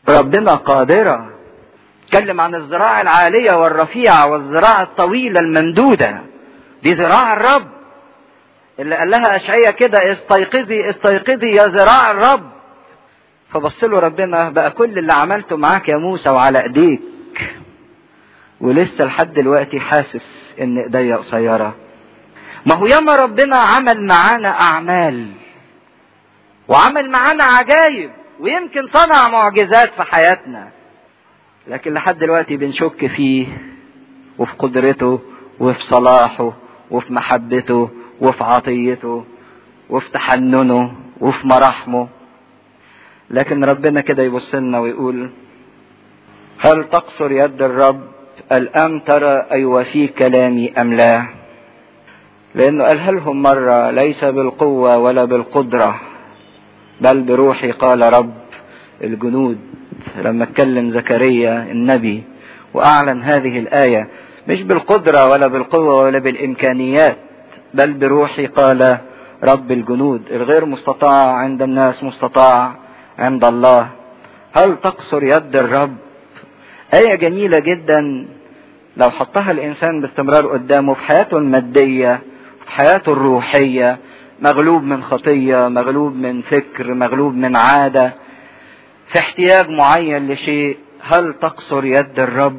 ربنا قادرة اتكلم عن الزراعة العالية والرفيعة والزراعة الطويلة الممدودة دي زراعة الرب اللي قال لها أشعية كده استيقظي استيقظي يا زراعة الرب فبص له ربنا بقى كل اللي عملته معاك يا موسى وعلى ايديك ولسه لحد دلوقتي حاسس ان ايديا قصيره ما هو ياما ربنا عمل معانا اعمال وعمل معانا عجايب ويمكن صنع معجزات في حياتنا لكن لحد دلوقتي بنشك فيه وفي قدرته وفي صلاحه وفي محبته وفي عطيته وفي تحننه وفي مراحمه لكن ربنا كده يبص لنا ويقول هل تقصر يد الرب الأم ترى أيوة في كلامي أم لا لأنه قالها لهم مرة ليس بالقوة ولا بالقدرة بل بروحي قال رب الجنود لما اتكلم زكريا النبي وأعلن هذه الآية مش بالقدرة ولا بالقوة ولا بالإمكانيات بل بروحي قال رب الجنود الغير مستطاع عند الناس مستطاع عند الله هل تقصر يد الرب آية جميلة جدا لو حطها الإنسان باستمرار قدامه في حياته المادية في حياته الروحية مغلوب من خطية مغلوب من فكر مغلوب من عادة في احتياج معين لشيء هل تقصر يد الرب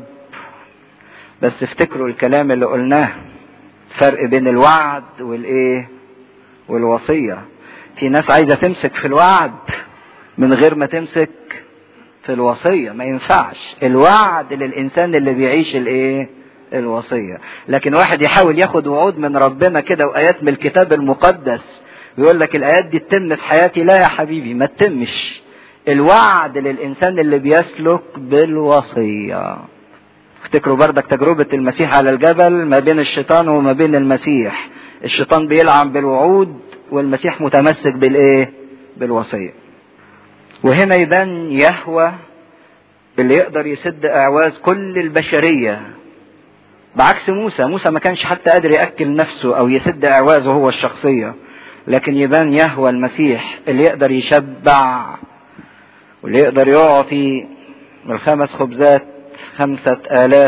بس افتكروا الكلام اللي قلناه فرق بين الوعد والايه والوصية في ناس عايزة تمسك في الوعد من غير ما تمسك في الوصية ما ينفعش الوعد للإنسان اللي بيعيش الإيه الوصية لكن واحد يحاول ياخد وعود من ربنا كده وآيات من الكتاب المقدس ويقول لك الآيات دي تتم في حياتي لا يا حبيبي ما تتمش الوعد للإنسان اللي بيسلك بالوصية افتكروا بردك تجربة المسيح على الجبل ما بين الشيطان وما بين المسيح الشيطان بيلعب بالوعود والمسيح متمسك بالايه بالوصية وهنا يبان يهوى اللي يقدر يسد اعواز كل البشرية بعكس موسى موسى ما كانش حتى قادر يأكل نفسه او يسد اعوازه هو الشخصية لكن يبان يهوى المسيح اللي يقدر يشبع واللي يقدر يعطي من الخمس خبزات خمسة آلاف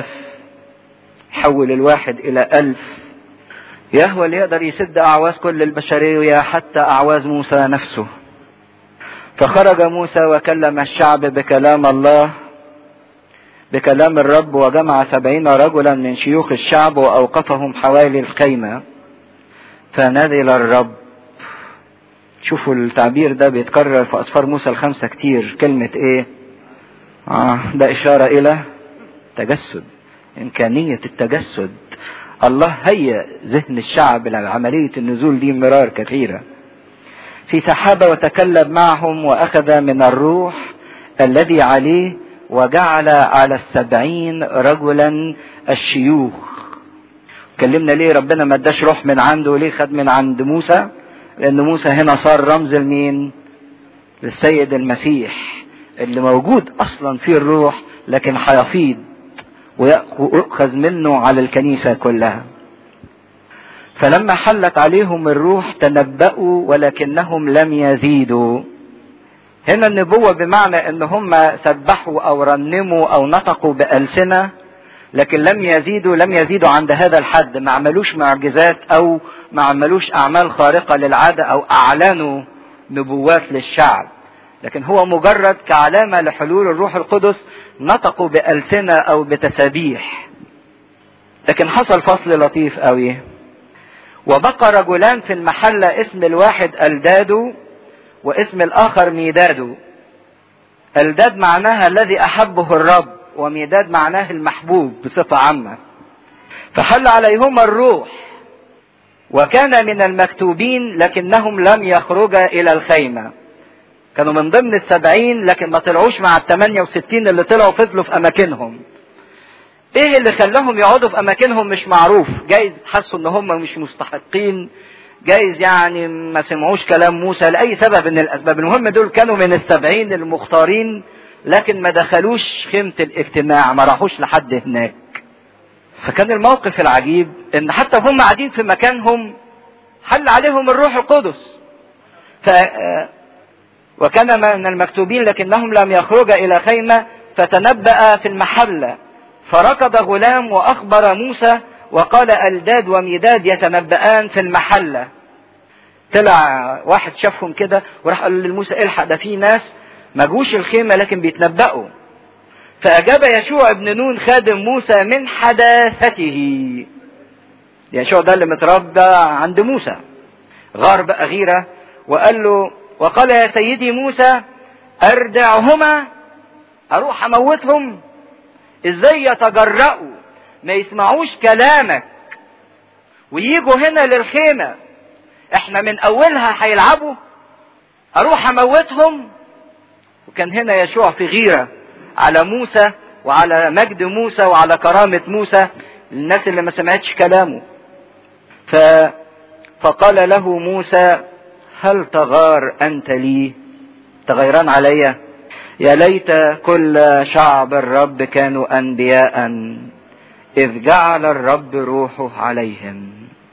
يحول الواحد إلى ألف يهوى اللي يقدر يسد أعواز كل البشرية حتى أعواز موسى نفسه فخرج موسى وكلم الشعب بكلام الله بكلام الرب وجمع سبعين رجلا من شيوخ الشعب وأوقفهم حوالي الخيمة فنزل الرب شوفوا التعبير ده بيتكرر في أسفار موسى الخمسة كتير كلمة إيه؟ آه ده إشارة إلى تجسد إمكانية التجسد الله هيأ ذهن الشعب لعملية النزول دي مرار كثيرة في سحابة وتكلم معهم وأخذ من الروح الذي عليه وجعل على السبعين رجلا الشيوخ كلمنا ليه ربنا ما اداش روح من عنده ليه خد من عند موسى لان موسى هنا صار رمز لمين للسيد المسيح اللي موجود اصلا فيه الروح لكن هيفيض ويأخذ منه على الكنيسة كلها فلما حلت عليهم الروح تنبأوا ولكنهم لم يزيدوا هنا النبوة بمعنى ان هم سبحوا او رنموا او نطقوا بألسنة لكن لم يزيدوا لم يزيدوا عند هذا الحد ما عملوش معجزات او ما عملوش اعمال خارقة للعادة او اعلنوا نبوات للشعب لكن هو مجرد كعلامة لحلول الروح القدس نطقوا بألسنة او بتسابيح لكن حصل فصل لطيف قوي وبقى رجلان في المحلة اسم الواحد الدادو واسم الاخر ميدادو الداد معناها الذي احبه الرب وميداد معناه المحبوب بصفة عامة فحل عليهما الروح وكان من المكتوبين لكنهم لم يخرجا الى الخيمة كانوا من ضمن السبعين لكن ما طلعوش مع الثمانية وستين اللي طلعوا فضلوا في اماكنهم ايه اللي خلاهم يقعدوا في اماكنهم مش معروف جايز حسوا ان هم مش مستحقين جايز يعني ما سمعوش كلام موسى لاي سبب من الاسباب المهم دول كانوا من السبعين المختارين لكن ما دخلوش خيمة الاجتماع ما راحوش لحد هناك فكان الموقف العجيب ان حتى هم قاعدين في مكانهم حل عليهم الروح القدس ف وكان من المكتوبين لكنهم لم يخرج إلى خيمة فتنبأ في المحلة فركض غلام وأخبر موسى وقال ألداد وميداد يتنبأان في المحلة طلع واحد شافهم كده وراح قال لموسى الحق ده في ناس ما جوش الخيمة لكن بيتنبأوا فأجاب يشوع ابن نون خادم موسى من حداثته يشوع ده اللي متربى عند موسى غار بقى غيرة وقال له وقال يا سيدي موسى أردعهما أروح أموتهم إزاي يتجرأوا ما يسمعوش كلامك ويجوا هنا للخيمة احنا من أولها هيلعبوا أروح أموتهم وكان هنا يشوع في غيرة على موسى وعلى مجد موسى وعلى كرامة موسى الناس اللي ما سمعتش كلامه ف... فقال له موسى هل تغار أنت لي تغيران علي يا ليت كل شعب الرب كانوا أنبياء إذ جعل الرب روحه عليهم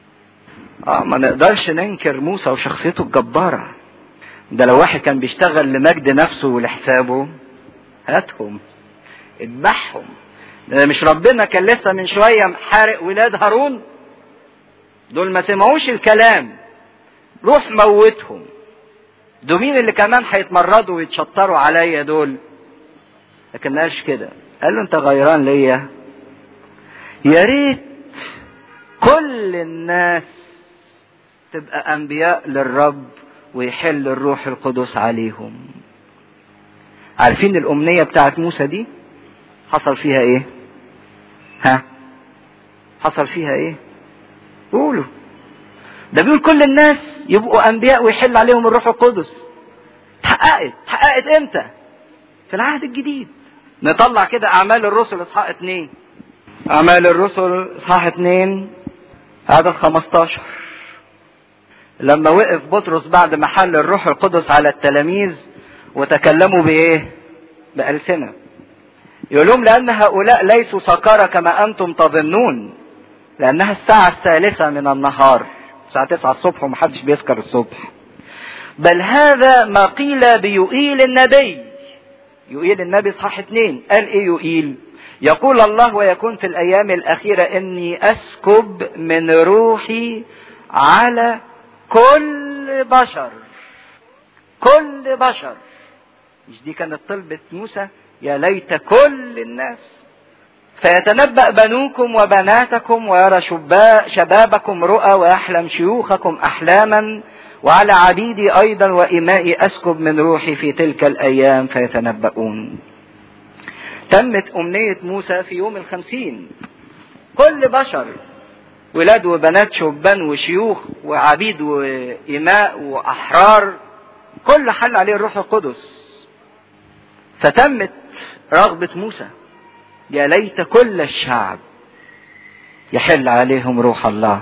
آه ما نقدرش ننكر موسى وشخصيته الجبارة ده لو واحد كان بيشتغل لمجد نفسه ولحسابه هاتهم اذبحهم ده مش ربنا كان لسه من شوية حارق ولاد هارون دول ما سمعوش الكلام روح موتهم دول مين اللي كمان هيتمردوا ويتشطروا عليا دول لكن ما قالش كده قال له انت غيران ليا يا ريت كل الناس تبقى انبياء للرب ويحل الروح القدس عليهم عارفين الامنية بتاعت موسى دي حصل فيها ايه ها حصل فيها ايه قولوا ده بيقول كل الناس يبقوا انبياء ويحل عليهم الروح القدس اتحققت اتحققت امتى في العهد الجديد نطلع كده اعمال الرسل اصحاح اتنين اعمال الرسل اصحاح اتنين عدد 15 لما وقف بطرس بعد ما حل الروح القدس على التلاميذ وتكلموا بايه بألسنة يقول لهم لأن هؤلاء ليسوا سكارى كما أنتم تظنون لأنها الساعة الثالثة من النهار الساعة 9 الصبح ومحدش بيسكر الصبح بل هذا ما قيل بيؤيل النبي يؤيل النبي صحاح اتنين قال ايه يؤيل يقول الله ويكون في الايام الاخيرة اني اسكب من روحي على كل بشر كل بشر مش دي كانت طلبة موسى يا ليت كل الناس فيتنبأ بنوكم وبناتكم ويرى شبا شبابكم رؤى ويحلم شيوخكم أحلاما وعلى عبيدي أيضا وإمائي أسكب من روحي في تلك الأيام فيتنبؤون تمت أمنية موسى في يوم الخمسين كل بشر ولاد وبنات شبان وشيوخ وعبيد وإماء وأحرار كل حل عليه الروح القدس فتمت رغبة موسى يا ليت كل الشعب يحل عليهم روح الله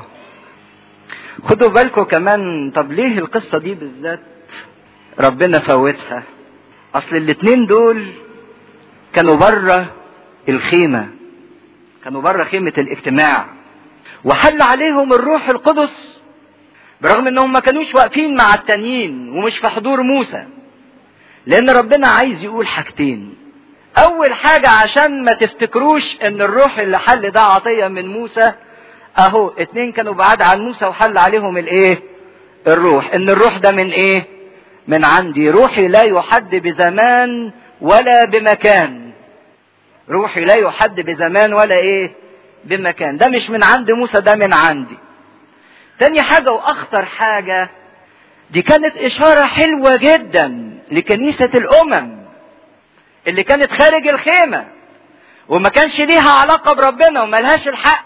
خدوا بالكم كمان طب ليه القصة دي بالذات ربنا فوتها اصل الاتنين دول كانوا بره الخيمة كانوا بره خيمة الاجتماع وحل عليهم الروح القدس برغم انهم ما كانوش واقفين مع التانيين ومش في حضور موسى لان ربنا عايز يقول حاجتين اول حاجة عشان ما تفتكروش ان الروح اللي حل ده عطية من موسى اهو اتنين كانوا بعاد عن موسى وحل عليهم الايه الروح ان الروح ده من ايه من عندي روحي لا يحد بزمان ولا بمكان روحي لا يحد بزمان ولا ايه بمكان ده مش من عند موسى ده من عندي تاني حاجة واخطر حاجة دي كانت اشارة حلوة جدا لكنيسة الامم اللي كانت خارج الخيمة وما كانش ليها علاقة بربنا وملهاش الحق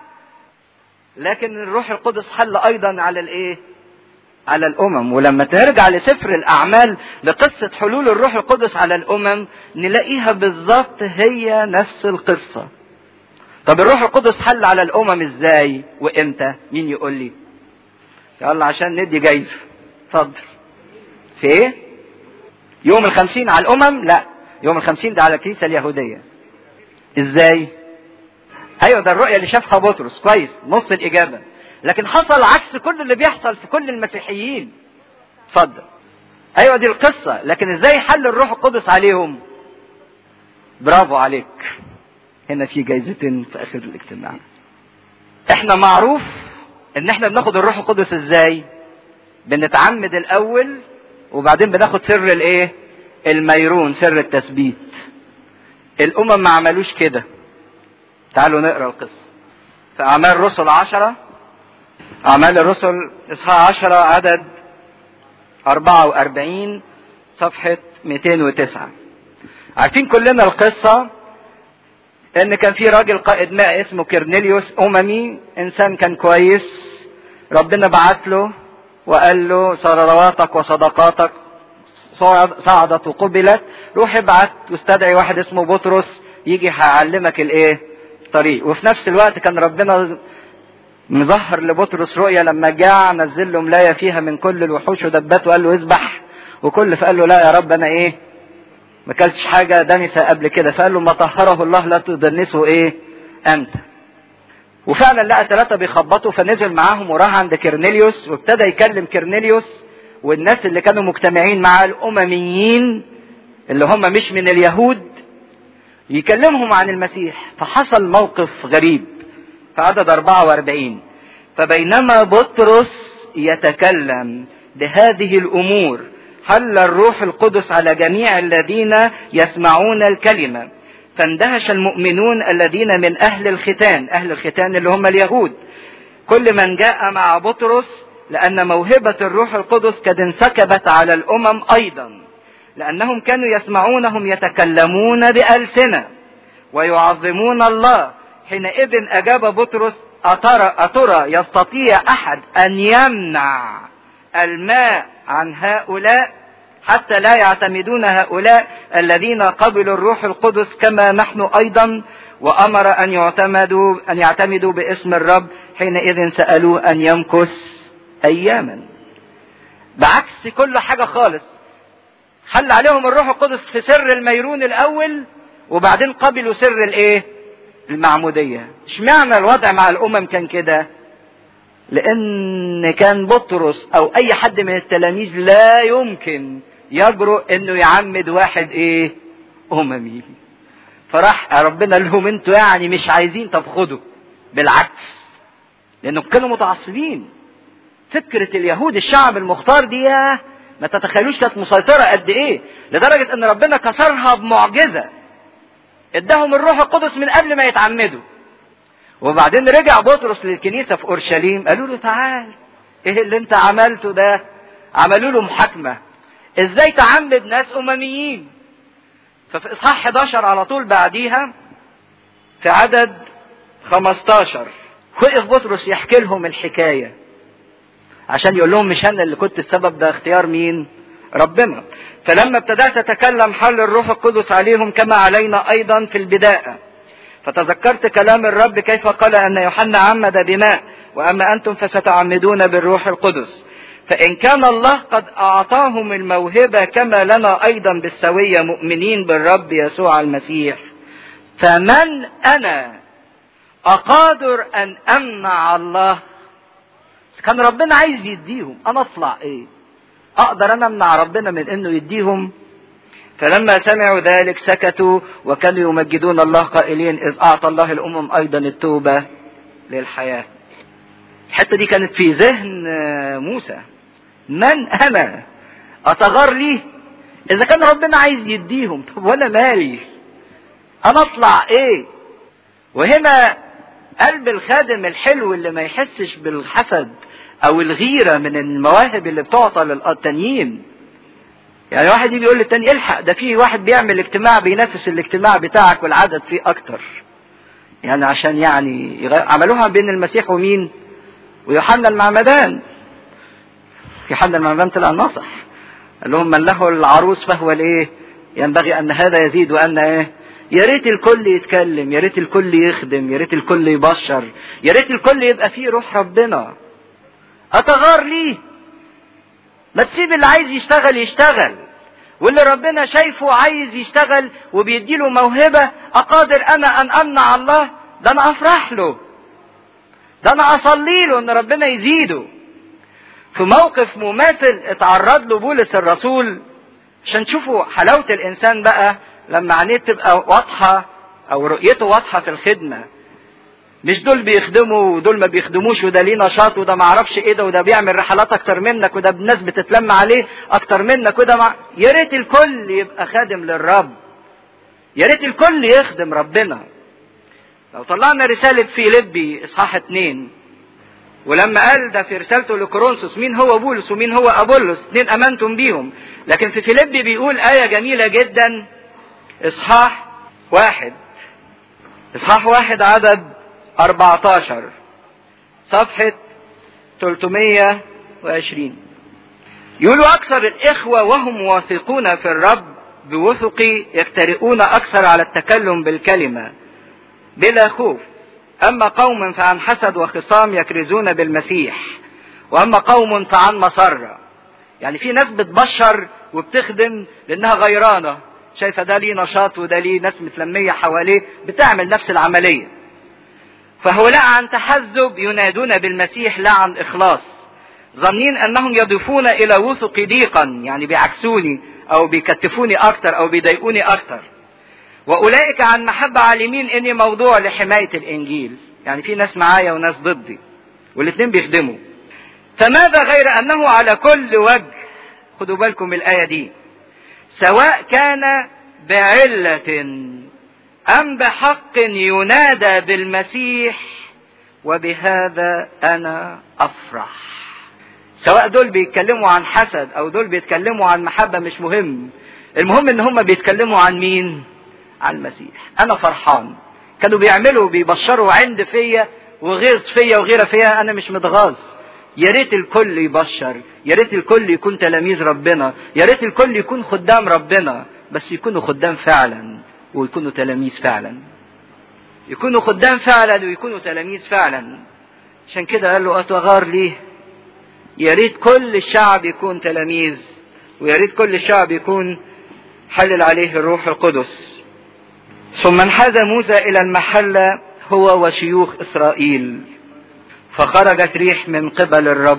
لكن الروح القدس حل ايضا على الايه على الامم ولما ترجع لسفر الاعمال لقصة حلول الروح القدس على الامم نلاقيها بالظبط هي نفس القصة طب الروح القدس حل على الامم ازاي وامتى مين يقول لي يلا عشان ندي جايزة اتفضل في ايه يوم الخمسين على الامم لا يوم الخمسين ده على الكنيسة اليهودية ازاي ايوه ده الرؤية اللي شافها بطرس كويس نص الاجابة لكن حصل عكس كل اللي بيحصل في كل المسيحيين اتفضل ايوه دي القصة لكن ازاي حل الروح القدس عليهم برافو عليك هنا في جايزتين في اخر الاجتماع احنا معروف ان احنا بناخد الروح القدس ازاي بنتعمد الاول وبعدين بناخد سر الايه الميرون سر التثبيت الامم ما عملوش كده تعالوا نقرا القصه في اعمال الرسل عشرة اعمال الرسل اصحاح عشرة عدد 44 صفحة 209 عارفين كلنا القصة ان كان في راجل قائد ماء اسمه كرنيليوس اممي انسان كان كويس ربنا بعت له وقال له ثرواتك وصدقاتك صعدت وقبلت روح ابعت واستدعي واحد اسمه بطرس يجي هيعلمك الايه الطريق وفي نفس الوقت كان ربنا مظهر لبطرس رؤيا لما جاع نزل له ملايه فيها من كل الوحوش ودبات وقال له اذبح وكل فقال له لا يا رب انا ايه ما اكلتش حاجه دنسه قبل كده فقال له ما طهره الله لا تدنسه ايه انت وفعلا لقى ثلاثة بيخبطوا فنزل معاهم وراح عند كرنيليوس وابتدى يكلم كرنيليوس والناس اللي كانوا مجتمعين مع الأمميين اللي هم مش من اليهود يكلمهم عن المسيح فحصل موقف غريب في عدد 44 فبينما بطرس يتكلم بهذه الأمور حل الروح القدس على جميع الذين يسمعون الكلمة فاندهش المؤمنون الذين من أهل الختان أهل الختان اللي هم اليهود كل من جاء مع بطرس لأن موهبة الروح القدس قد انسكبت على الأمم أيضا لأنهم كانوا يسمعونهم يتكلمون بألسنة ويعظمون الله حينئذ أجاب بطرس أترى, أترى يستطيع أحد أن يمنع الماء عن هؤلاء حتى لا يعتمدون هؤلاء الذين قبلوا الروح القدس كما نحن ايضا وامر ان يعتمدوا ان يعتمدوا باسم الرب حينئذ سالوه ان يمكث اياما. بعكس كل حاجه خالص. حل عليهم الروح القدس في سر الميرون الاول وبعدين قبلوا سر الايه؟ المعموديه. اشمعنى الوضع مع الامم كان كده؟ لان كان بطرس او اي حد من التلاميذ لا يمكن يجرؤ انه يعمد واحد ايه اممي فراح ربنا لهم انتوا يعني مش عايزين طب خدوا بالعكس لانهم كانوا متعصبين فكرة اليهود الشعب المختار دي ما تتخيلوش كانت مسيطرة قد ايه لدرجة ان ربنا كسرها بمعجزة اداهم الروح القدس من قبل ما يتعمدوا وبعدين رجع بطرس للكنيسة في اورشليم قالوا له تعال ايه اللي انت عملته ده عملوا له محاكمة ازاي تعمد ناس امميين ففي اصحاح 11 على طول بعديها في عدد 15 وقف بطرس يحكي لهم الحكاية عشان يقول لهم مش انا اللي كنت السبب ده اختيار مين ربنا فلما ابتدأت أتكلم حل الروح القدس عليهم كما علينا أيضا في البداية فتذكرت كلام الرب كيف قال أن يوحنا عمد بماء وأما أنتم فستعمدون بالروح القدس فإن كان الله قد أعطاهم الموهبة كما لنا أيضا بالسوية مؤمنين بالرب يسوع المسيح فمن أنا أقادر أن أمنع الله كان ربنا عايز يديهم أنا أطلع إيه أقدر أنا أمنع ربنا من إنه يديهم فلما سمعوا ذلك سكتوا وكانوا يمجدون الله قائلين إذ أعطى الله الأمم أيضا التوبة للحياة الحتة دي كانت في ذهن موسى من أنا أتغار لي إذا كان ربنا عايز يديهم طب وأنا مالي أنا أطلع إيه وهنا قلب الخادم الحلو اللي ما يحسش بالحسد أو الغيرة من المواهب اللي بتعطى للتانيين يعني واحد يجي يقول للتاني الحق ده في واحد بيعمل اجتماع بينافس الاجتماع بتاعك والعدد فيه أكتر يعني عشان يعني عملوها بين المسيح ومين ويوحنا المعمدان يوحنا المعمدان طلع نصح قال لهم من له العروس فهو الايه ينبغي ان هذا يزيد وان ايه يا ريت الكل يتكلم يا ريت الكل يخدم يا ريت الكل يبشر يا ريت الكل يبقى فيه روح ربنا اتغار ليه ما تسيب اللي عايز يشتغل يشتغل واللي ربنا شايفه عايز يشتغل وبيديله موهبة أقادر أنا أن أمنع الله ده أنا أفرح له ده أنا أصلي له إن ربنا يزيده في موقف مماثل اتعرض له بولس الرسول عشان تشوفوا حلاوة الإنسان بقى لما عينيه تبقى واضحة أو رؤيته واضحة في الخدمة مش دول بيخدموا ودول ما بيخدموش وده ليه نشاط وده ما اعرفش ايه ده وده بيعمل رحلات اكتر منك وده الناس بتتلم عليه اكتر منك وده مع... يا ريت الكل يبقى خادم للرب يا ريت الكل يخدم ربنا لو طلعنا رسالة فيليبي اصحاح اتنين ولما قال ده في رسالته لكورنثوس مين هو بولس ومين هو ابولس اتنين امنتم بيهم لكن في فيليبي بيقول آية جميلة جدا اصحاح واحد اصحاح واحد عدد 14 صفحة 320 يقولوا أكثر الإخوة وهم واثقون في الرب بوثق يفترئون أكثر على التكلم بالكلمة بلا خوف أما قوم فعن حسد وخصام يكرزون بالمسيح وأما قوم فعن مسرة يعني في ناس بتبشر وبتخدم لأنها غيرانة شايفة ده ليه نشاط وده ليه ناس متلمية حواليه بتعمل نفس العملية فهؤلاء عن تحزب ينادون بالمسيح لا عن إخلاص ظنين أنهم يضيفون إلى وثق ضيقا يعني بيعكسوني أو بيكتفوني أكتر أو بيضايقوني أكتر وأولئك عن محبة عالمين إني موضوع لحماية الإنجيل يعني في ناس معايا وناس ضدي والاثنين بيخدموا فماذا غير أنه على كل وجه خدوا بالكم من الآية دي سواء كان بعلة أم بحق ينادى بالمسيح وبهذا أنا أفرح سواء دول بيتكلموا عن حسد أو دول بيتكلموا عن محبة مش مهم المهم إن هم بيتكلموا عن مين عن المسيح أنا فرحان كانوا بيعملوا بيبشروا عند فيا وغيظ فيا وغيره فيا أنا مش متغاظ يا ريت الكل يبشر يا ريت الكل يكون تلاميذ ربنا يا ريت الكل يكون خدام ربنا بس يكونوا خدام فعلا ويكونوا تلاميذ فعلا يكونوا خدام فعلا ويكونوا تلاميذ فعلا عشان كده قال له اتغار ليه يا ريت كل الشعب يكون تلاميذ ويا ريت كل الشعب يكون حلل عليه الروح القدس ثم انحاز موسى الى المحله هو وشيوخ اسرائيل فخرجت ريح من قبل الرب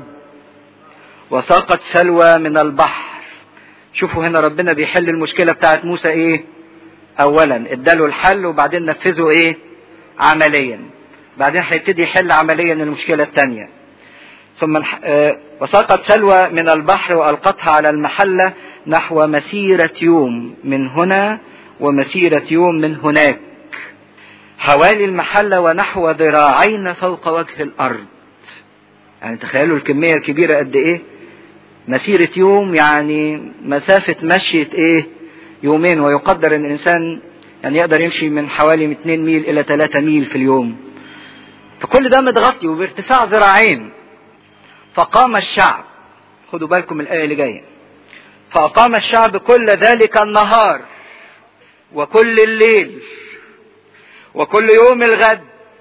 وساقت سلوى من البحر شوفوا هنا ربنا بيحل المشكله بتاعت موسى ايه اولا اداله الحل وبعدين نفذه ايه عمليا بعدين هيبتدي يحل عمليا المشكله الثانيه ثم وساقت سلوى من البحر والقتها على المحله نحو مسيره يوم من هنا ومسيره يوم من هناك حوالي المحله ونحو ذراعين فوق وجه الارض يعني تخيلوا الكميه الكبيره قد ايه مسيره يوم يعني مسافه مشيه ايه يومين ويقدر ان الانسان يعني يقدر يمشي من حوالي 2 ميل الى 3 ميل في اليوم فكل ده متغطي وبارتفاع ذراعين فقام الشعب خدوا بالكم الايه اللي جايه فاقام الشعب كل ذلك النهار وكل الليل وكل يوم الغد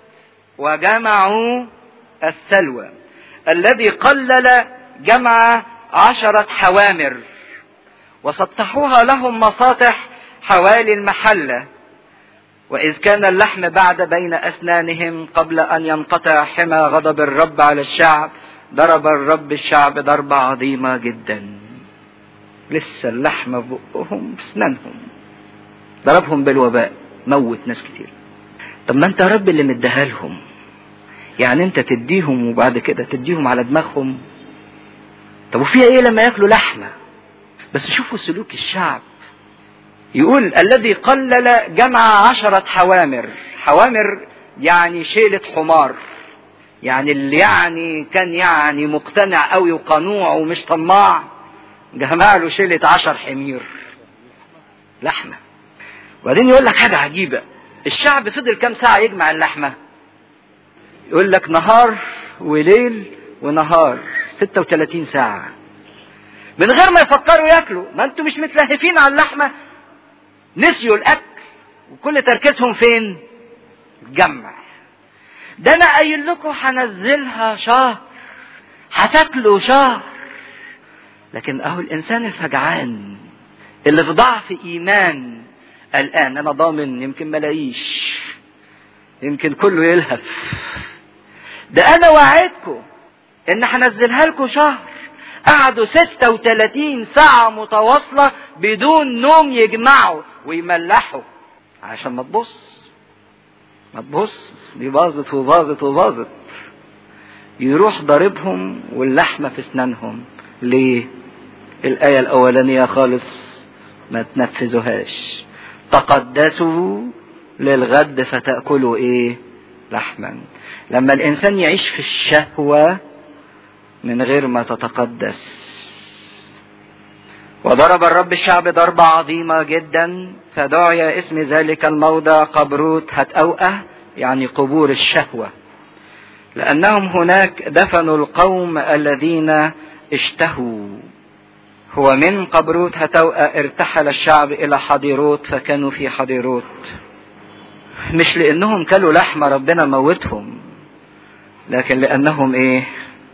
وجمعوا السلوى الذي قلل جمع عشرة حوامر وسطحوها لهم مساطح حوالي المحلة وإذ كان اللحم بعد بين أسنانهم قبل أن ينقطع حمى غضب الرب على الشعب ضرب الرب الشعب ضربة عظيمة جدا لسه اللحم في بقهم بسنانهم ضربهم بالوباء موت ناس كتير طب ما انت يا رب اللي مديها لهم يعني انت تديهم وبعد كده تديهم على دماغهم طب وفيها ايه لما ياكلوا لحمه بس شوفوا سلوك الشعب يقول الذي قلل جمع عشرة حوامر حوامر يعني شيلة حمار يعني اللي يعني كان يعني مقتنع قوي وقنوع ومش طماع جمع له شيلة عشر حمير لحمة وبعدين يقول لك حاجة عجيبة الشعب فضل كام ساعة يجمع اللحمة يقول لك نهار وليل ونهار 36 ساعة من غير ما يفكروا ياكلوا ما انتوا مش متلهفين على اللحمة نسيوا الاكل وكل تركيزهم فين الجمع ده انا قايل لكم هنزلها شهر هتاكلوا شهر لكن اهو الانسان الفجعان اللي في ضعف ايمان الان انا ضامن يمكن ملاقيش يمكن كله يلهف ده انا وعدكم ان هنزلها لكم شهر قعدوا 36 ساعة متواصلة بدون نوم يجمعوا ويملحوا عشان ما تبص ما تبص دي باظت وباظت وباظت يروح ضاربهم واللحمة في اسنانهم ليه الآية الأولانية خالص ما تنفذوهاش تقدسوا للغد فتأكلوا ايه لحما لما الانسان يعيش في الشهوة من غير ما تتقدس وضرب الرب الشعب ضربة عظيمة جدا فدعي اسم ذلك الموضع قبروت هتأوأة يعني قبور الشهوة لأنهم هناك دفنوا القوم الذين اشتهوا هو من قبروت هتوأة ارتحل الشعب إلى حضيروت فكانوا في حضيروت مش لأنهم كلوا لحمة ربنا موتهم لكن لأنهم إيه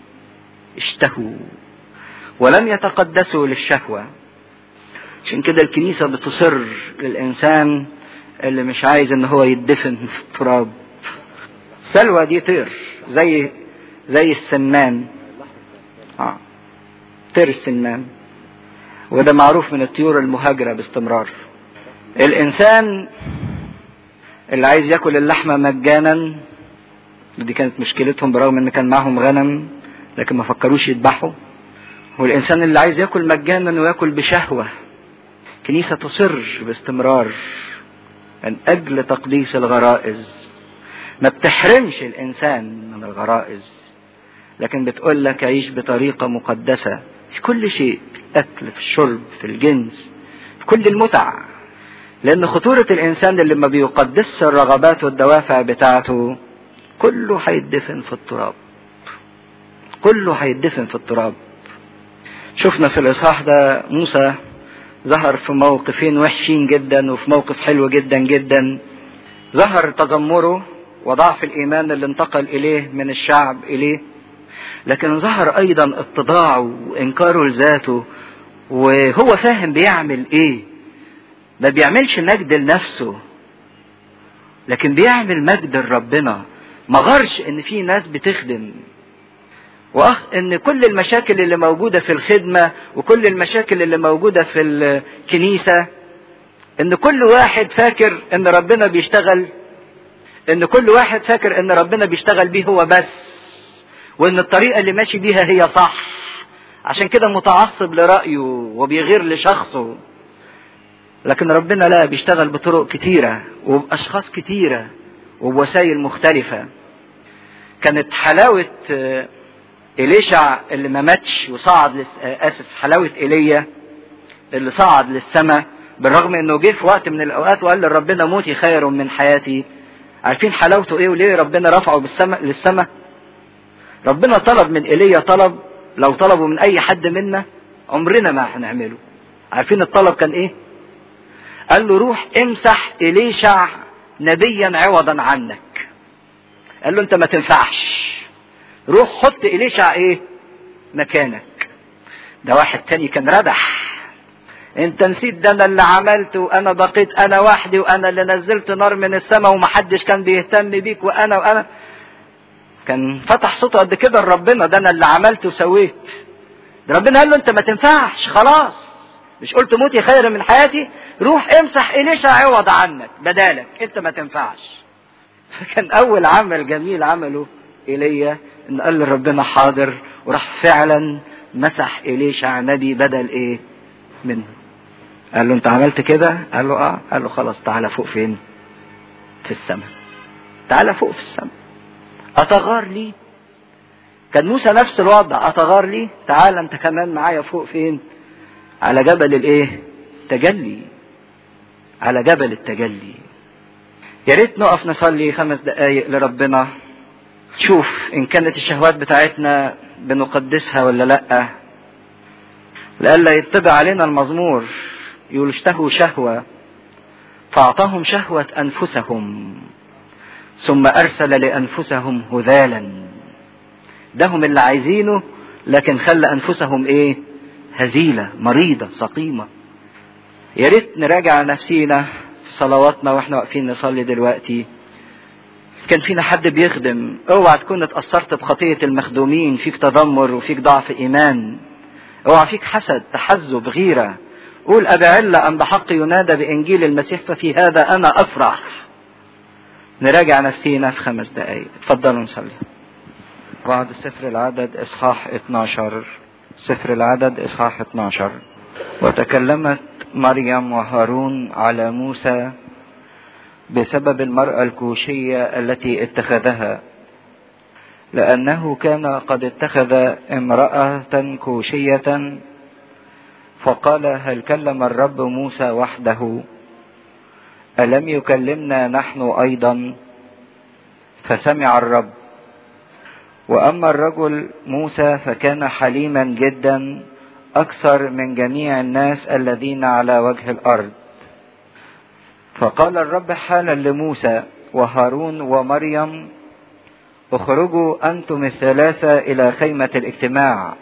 اشتهوا ولم يتقدسوا للشهوة عشان كده الكنيسة بتصر للإنسان اللي مش عايز إن هو يدفن في التراب سلوى دي طير زي زي السمان اه طير السمان وده معروف من الطيور المهاجرة باستمرار الإنسان اللي عايز ياكل اللحمة مجانا دي كانت مشكلتهم برغم ان كان معهم غنم لكن ما فكروش يذبحوا والإنسان اللي عايز ياكل مجانا وياكل بشهوة كنيسة تصر باستمرار من أجل تقديس الغرائز ما بتحرمش الإنسان من الغرائز لكن بتقول لك عيش بطريقة مقدسة في كل شيء في الأكل في الشرب في الجنس في كل المتع لأن خطورة الإنسان اللي ما بيقدسش الرغبات والدوافع بتاعته كله هيدفن في التراب كله هيدفن في التراب شفنا في الإصحاح ده موسى ظهر في موقفين وحشين جدا وفي موقف حلو جدا جدا ظهر تذمره وضعف الإيمان اللي انتقل إليه من الشعب إليه لكن ظهر أيضا اتضاعه وإنكاره لذاته وهو فاهم بيعمل إيه ما بيعملش مجد لنفسه لكن بيعمل مجد لربنا ما غرش ان في ناس بتخدم واخ ان كل المشاكل اللي موجوده في الخدمه وكل المشاكل اللي موجوده في الكنيسه ان كل واحد فاكر ان ربنا بيشتغل ان كل واحد فاكر ان ربنا بيشتغل بيه هو بس وان الطريقه اللي ماشي بيها هي صح عشان كده متعصب لرايه وبيغير لشخصه لكن ربنا لا بيشتغل بطرق كتيره وباشخاص كتيره وبوسائل مختلفه كانت حلاوه إليشع اللي ما ماتش وصعد لس... آسف حلاوة إيليا اللي صعد للسماء بالرغم إنه جه في وقت من الأوقات وقال لربنا موتي خير من حياتي عارفين حلاوته إيه وليه ربنا رفعه بالسماء للسماء ربنا طلب من إيليا طلب لو طلبوا من أي حد منا عمرنا ما هنعمله عارفين الطلب كان إيه قال له روح امسح إليشع نبيا عوضا عنك قال له أنت ما تنفعش روح حط إليشع ايه مكانك ده واحد تاني كان ردح انت نسيت ده انا اللي عملت وانا بقيت انا وحدي وانا اللي نزلت نار من السماء ومحدش كان بيهتم بيك وانا وانا كان فتح صوته قد كده لربنا ده انا اللي عملت وسويت ده ربنا قال له انت ما تنفعش خلاص مش قلت موتي خير من حياتي روح امسح إليشا عوض عنك بدالك انت ما تنفعش فكان اول عمل جميل عمله ايليا ان قال لربنا حاضر وراح فعلا مسح إليشع نبي بدل ايه منه قال له انت عملت كده قال له اه قال له خلاص تعالى فوق فين في السماء تعالى فوق في السماء اتغار لي كان موسى نفس الوضع اتغار لي تعالى انت كمان معايا فوق فين على جبل الايه تجلي على جبل التجلي يا ريت نقف نصلي خمس دقايق لربنا شوف ان كانت الشهوات بتاعتنا بنقدسها ولا لا لئلا يتبع علينا المزمور يقول اشتهوا شهوة فأعطاهم شهوة أنفسهم ثم أرسل لأنفسهم هذالا ده هم اللي عايزينه لكن خلى أنفسهم إيه هزيلة مريضة سقيمة يا ريت نراجع نفسينا في صلواتنا واحنا واقفين نصلي دلوقتي كان فينا حد بيخدم اوعى تكون اتأثرت بخطية المخدومين فيك تذمر وفيك ضعف ايمان اوعى فيك حسد تحزب غيرة قول أبي علة أن بحق ينادى بإنجيل المسيح ففي هذا أنا أفرح نراجع نفسينا في خمس دقايق اتفضلوا نصلي بعد سفر العدد إصحاح 12 سفر العدد إصحاح 12 وتكلمت مريم وهارون على موسى بسبب المرأة الكوشية التي اتخذها لأنه كان قد اتخذ امرأة كوشية فقال هل كلم الرب موسى وحده ألم يكلمنا نحن أيضا فسمع الرب وأما الرجل موسى فكان حليما جدا أكثر من جميع الناس الذين على وجه الأرض فقال الرب حالا لموسى وهارون ومريم اخرجوا أنتم الثلاثة إلى خيمة الاجتماع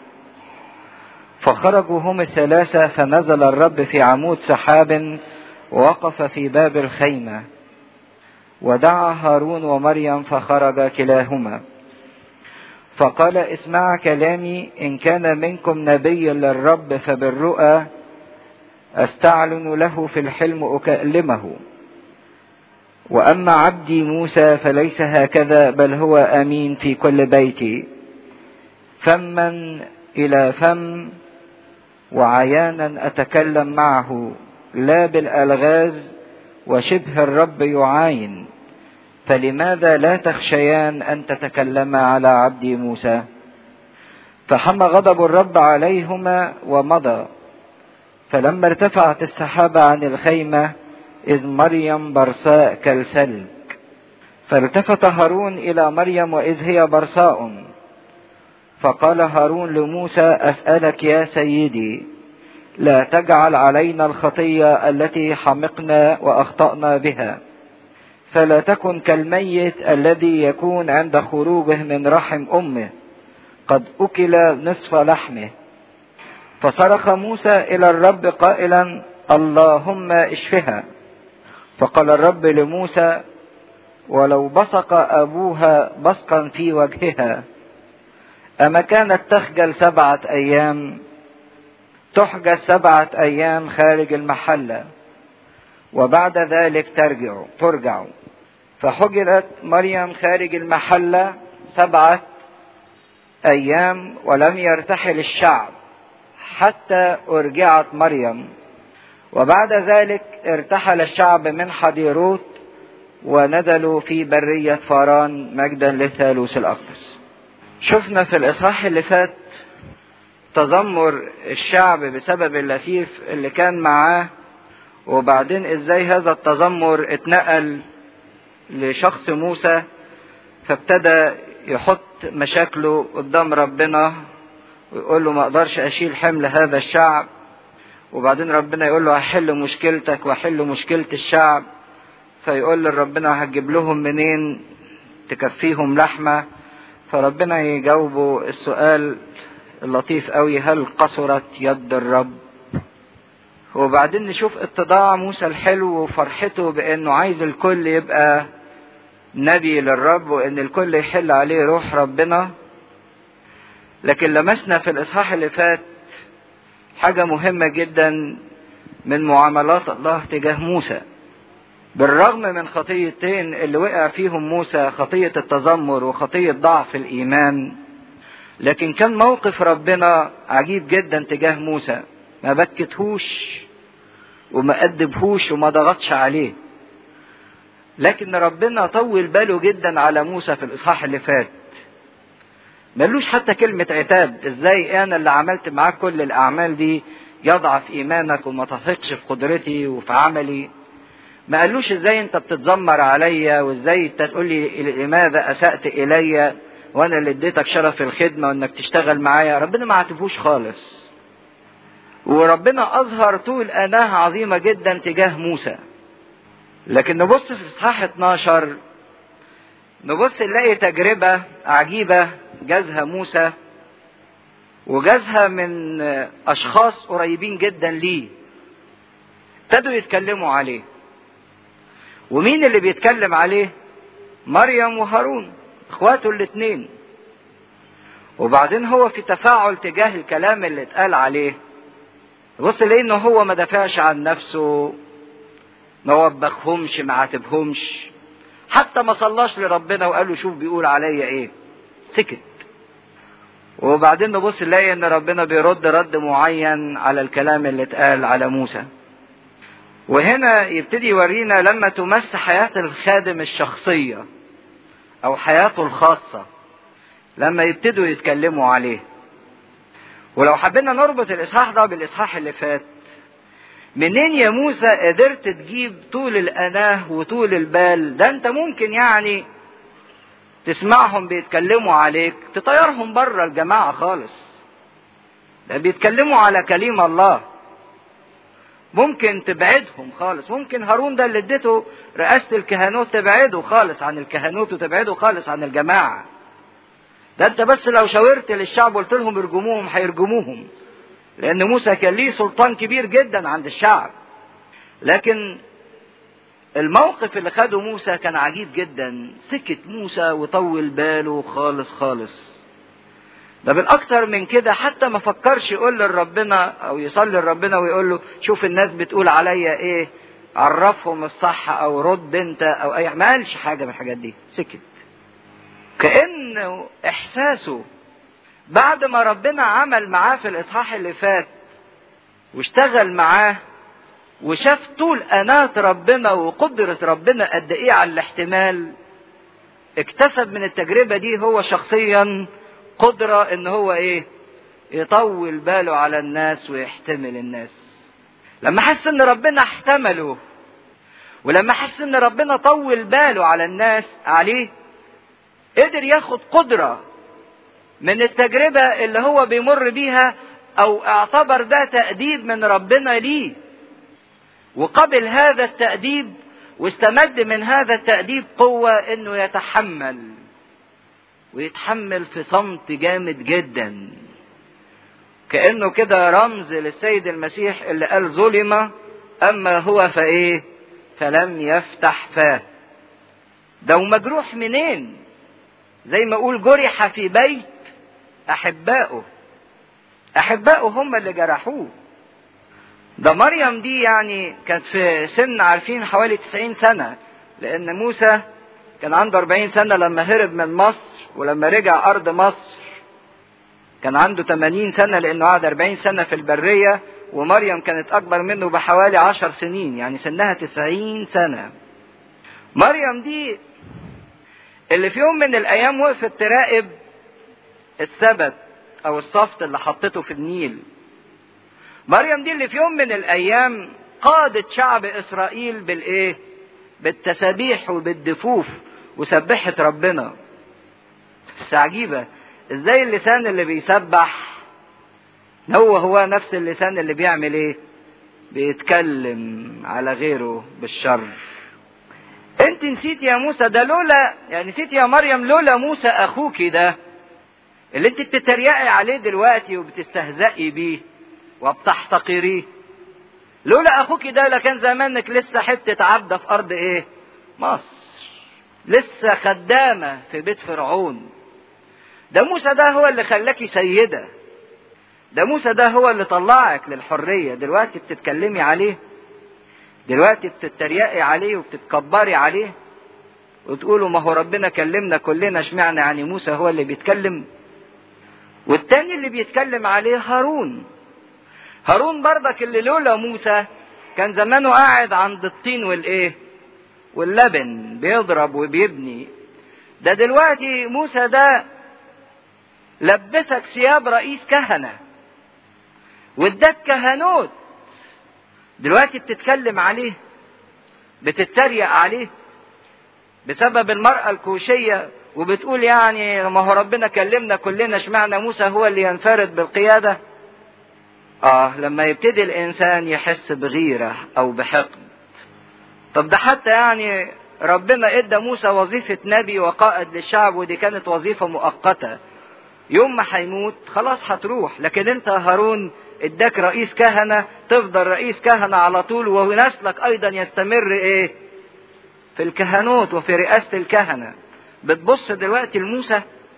فخرجوا هم الثلاثة فنزل الرب في عمود سحاب ووقف في باب الخيمة ودعا هارون ومريم فخرج كلاهما فقال اسمع كلامي إن كان منكم نبي للرب فبالرؤى أستعلن له في الحلم أكلمه وأما عبدي موسى فليس هكذا بل هو أمين في كل بيتي فما إلى فم وعيانا أتكلم معه لا بالألغاز وشبه الرب يعاين فلماذا لا تخشيان أن تتكلما على عبدي موسى فحمى غضب الرب عليهما ومضى فلما ارتفعت السحابة عن الخيمة إذ مريم برصاء كالسلك فالتفت هارون إلى مريم وإذ هي برصاء فقال هارون لموسى أسألك يا سيدي لا تجعل علينا الخطية التي حمقنا وأخطأنا بها فلا تكن كالميت الذي يكون عند خروجه من رحم أمه قد أكل نصف لحمه فصرخ موسى إلى الرب قائلا اللهم اشفها فقال الرب لموسى ولو بصق أبوها بصقا في وجهها أما كانت تخجل سبعة أيام تحجز سبعة أيام خارج المحلة وبعد ذلك ترجع ترجع فحجرت مريم خارج المحلة سبعة أيام ولم يرتحل الشعب حتى أرجعت مريم وبعد ذلك ارتحل الشعب من حديروت ونزلوا في برية فاران مجدا للثالوث الأقدس شفنا في الإصحاح اللي فات تذمر الشعب بسبب اللفيف اللي كان معاه وبعدين ازاي هذا التذمر اتنقل لشخص موسى فابتدى يحط مشاكله قدام ربنا ويقول له ما اقدرش اشيل حمل هذا الشعب وبعدين ربنا يقول له هحل مشكلتك واحل مشكلة الشعب فيقول لربنا هتجيب لهم منين تكفيهم لحمة فربنا يجاوبه السؤال اللطيف قوي هل قصرت يد الرب وبعدين نشوف اتضاع موسى الحلو وفرحته بانه عايز الكل يبقى نبي للرب وان الكل يحل عليه روح ربنا لكن لمسنا في الاصحاح اللي فات حاجة مهمة جدا من معاملات الله تجاه موسى بالرغم من خطيتين اللي وقع فيهم موسى خطية التذمر وخطية ضعف الإيمان لكن كان موقف ربنا عجيب جدا تجاه موسى ما بكتهوش وما أدبهوش وما ضغطش عليه لكن ربنا طول باله جدا على موسى في الإصحاح اللي فات ملوش حتى كلمة عتاب ازاي انا اللي عملت معاك كل الاعمال دي يضعف ايمانك وما تثقش في قدرتي وفي عملي ما قالوش ازاي انت بتتذمر عليا وازاي انت تقول لي لماذا اسأت الي وانا اللي اديتك شرف الخدمة وانك تشتغل معايا ربنا ما عاتبوش خالص وربنا اظهر طول اناه عظيمة جدا تجاه موسى لكن نبص في اصحاح 12 نبص نلاقي تجربة عجيبة جازها موسى وجازها من اشخاص قريبين جدا ليه ابتدوا يتكلموا عليه ومين اللي بيتكلم عليه مريم وهارون اخواته الاثنين وبعدين هو في تفاعل تجاه الكلام اللي اتقال عليه بص ليه انه هو ما دافعش عن نفسه ما وبخهمش ما عاتبهمش حتى ما صلاش لربنا وقال له شوف بيقول عليا ايه سكت وبعدين نبص نلاقي ان ربنا بيرد رد معين على الكلام اللي اتقال على موسى وهنا يبتدي يورينا لما تمس حياة الخادم الشخصية او حياته الخاصة لما يبتدوا يتكلموا عليه ولو حبينا نربط الاصحاح ده بالاصحاح اللي فات منين يا موسى قدرت تجيب طول الاناه وطول البال ده انت ممكن يعني تسمعهم بيتكلموا عليك تطيرهم بره الجماعة خالص ده بيتكلموا على كليم الله ممكن تبعدهم خالص ممكن هارون ده اللي اديته رئاسة الكهنوت تبعده خالص عن الكهنوت وتبعده خالص عن الجماعة ده انت بس لو شاورت للشعب وقلت لهم ارجموهم هيرجموهم لان موسى كان ليه سلطان كبير جدا عند الشعب لكن الموقف اللي خده موسى كان عجيب جدا سكت موسى وطول باله خالص خالص ده بالاكتر من كده حتى ما فكرش يقول لربنا او يصلي لربنا ويقول له شوف الناس بتقول عليا ايه عرفهم الصح او رد انت او اي ما قالش حاجه من الحاجات دي سكت كانه احساسه بعد ما ربنا عمل معاه في الاصحاح اللي فات واشتغل معاه وشاف طول أناة ربنا وقدرة ربنا قد إيه على الاحتمال اكتسب من التجربة دي هو شخصيا قدرة إن هو إيه يطول باله على الناس ويحتمل الناس لما حس إن ربنا احتمله ولما حس إن ربنا طول باله على الناس عليه قدر ياخد قدرة من التجربة اللي هو بيمر بيها أو اعتبر ده تأديب من ربنا ليه وقبل هذا التأديب واستمد من هذا التأديب قوة انه يتحمل ويتحمل في صمت جامد جدا كأنه كده رمز للسيد المسيح اللي قال ظلم اما هو فايه فلم يفتح فاه ده ومجروح منين زي ما اقول جرح في بيت احبائه احبائه هم اللي جرحوه ده مريم دي يعني كانت في سن عارفين حوالي 90 سنة لأن موسى كان عنده 40 سنة لما هرب من مصر ولما رجع أرض مصر كان عنده 80 سنة لأنه قعد 40 سنة في البرية ومريم كانت أكبر منه بحوالي 10 سنين يعني سنها 90 سنة مريم دي اللي في يوم من الأيام وقفت تراقب السبت أو الصفت اللي حطته في النيل مريم دي اللي في يوم من الايام قادت شعب اسرائيل بالايه بالتسابيح وبالدفوف وسبحت ربنا بس عجيبة ازاي اللسان اللي بيسبح هو هو نفس اللسان اللي بيعمل ايه بيتكلم على غيره بالشر انت نسيت يا موسى ده لولا يعني نسيت يا مريم لولا موسى اخوك ده اللي انت بتتريقي عليه دلوقتي وبتستهزئي بيه وبتحتقريه لولا اخوك ده لكان زمانك لسه حته عبده في ارض ايه مصر لسه خدامه في بيت فرعون ده موسى ده هو اللي خلاكي سيده ده موسى ده هو اللي طلعك للحريه دلوقتي بتتكلمي عليه دلوقتي بتتريقي عليه وبتتكبري عليه وتقولوا ما هو ربنا كلمنا كلنا اشمعنى يعني موسى هو اللي بيتكلم والتاني اللي بيتكلم عليه هارون هارون برضك اللي لولا موسى كان زمانه قاعد عند الطين والايه واللبن بيضرب وبيبني ده دلوقتي موسى ده لبسك ثياب رئيس كهنة واداك كهنوت دلوقتي بتتكلم عليه بتتريق عليه بسبب المرأة الكوشية وبتقول يعني ما هو ربنا كلمنا كلنا اشمعنى موسى هو اللي ينفرد بالقيادة اه لما يبتدي الانسان يحس بغيرة او بحقد طب ده حتى يعني ربنا ادى موسى وظيفة نبي وقائد للشعب ودي كانت وظيفة مؤقتة يوم ما هيموت خلاص هتروح لكن انت هارون اداك رئيس كهنة تفضل رئيس كهنة على طول ونسلك ايضا يستمر ايه في الكهنوت وفي رئاسة الكهنة بتبص دلوقتي لموسى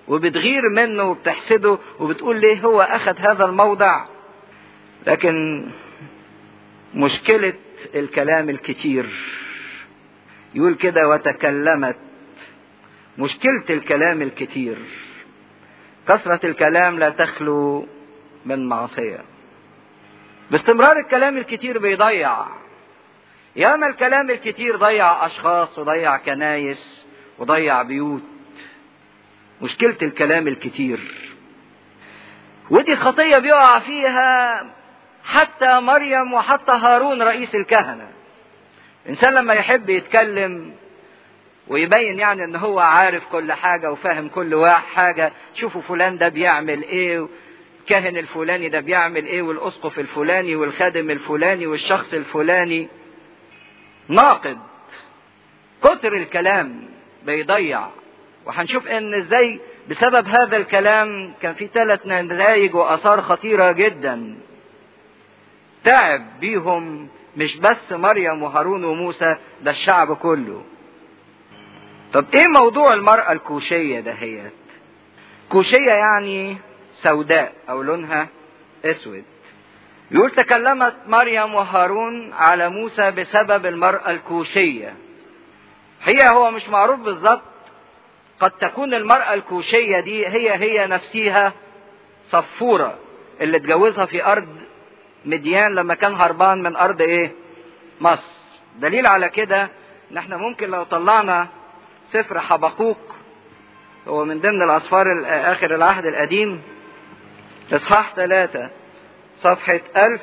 وبتغير منه وبتحسده وبتقول ليه هو اخذ هذا الموضع لكن مشكلة الكلام الكتير يقول كده وتكلمت مشكلة الكلام الكتير كثرة الكلام لا تخلو من معصية باستمرار الكلام الكتير بيضيع ياما الكلام الكتير ضيع اشخاص وضيع كنايس وضيع بيوت مشكلة الكلام الكتير ودي خطية بيقع فيها حتى مريم وحتى هارون رئيس الكهنة الإنسان لما يحب يتكلم ويبين يعني ان هو عارف كل حاجة وفاهم كل واحد حاجة شوفوا فلان ده بيعمل ايه الكاهن الفلاني ده بيعمل ايه والاسقف الفلاني والخادم الفلاني والشخص الفلاني ناقد كتر الكلام بيضيع وهنشوف ان ازاي بسبب هذا الكلام كان في ثلاث نتائج واثار خطيره جدا تعب بيهم مش بس مريم وهارون وموسى ده الشعب كله طب ايه موضوع المرأة الكوشية دهيت كوشية يعني سوداء او لونها اسود يقول تكلمت مريم وهارون على موسى بسبب المرأة الكوشية هي هو مش معروف بالظبط قد تكون المرأة الكوشية دي هي هي نفسها صفورة اللي اتجوزها في أرض مديان لما كان هربان من أرض إيه؟ مصر. دليل على كده إن إحنا ممكن لو طلعنا سفر حبقوق هو من ضمن الأسفار آخر العهد القديم إصحاح ثلاثة صفحة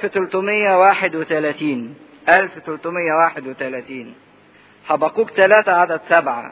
1331 1331 حبقوق ثلاثة عدد سبعة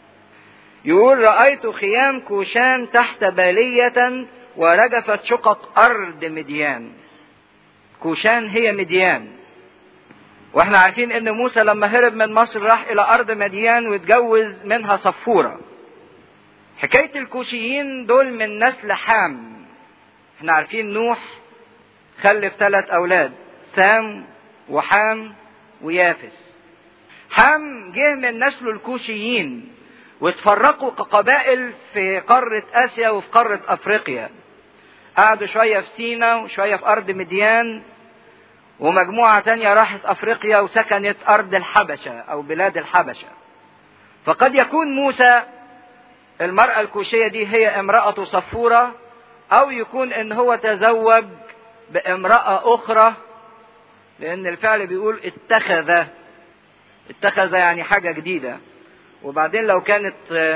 يقول رأيت خيام كوشان تحت بالية ورجفت شقق أرض مديان كوشان هي مديان واحنا عارفين ان موسى لما هرب من مصر راح الى ارض مديان واتجوز منها صفورة حكاية الكوشيين دول من نسل حام احنا عارفين نوح خلف ثلاث اولاد سام وحام ويافس حام جه من نسل الكوشيين واتفرقوا كقبائل في قارة آسيا وفي قارة أفريقيا قعدوا شوية في سينا وشوية في أرض مديان ومجموعة تانية راحت أفريقيا وسكنت أرض الحبشة أو بلاد الحبشة فقد يكون موسى المرأة الكوشية دي هي امرأة صفورة أو يكون إن هو تزوج بامرأة أخرى لأن الفعل بيقول اتخذ اتخذ يعني حاجة جديدة وبعدين لو كانت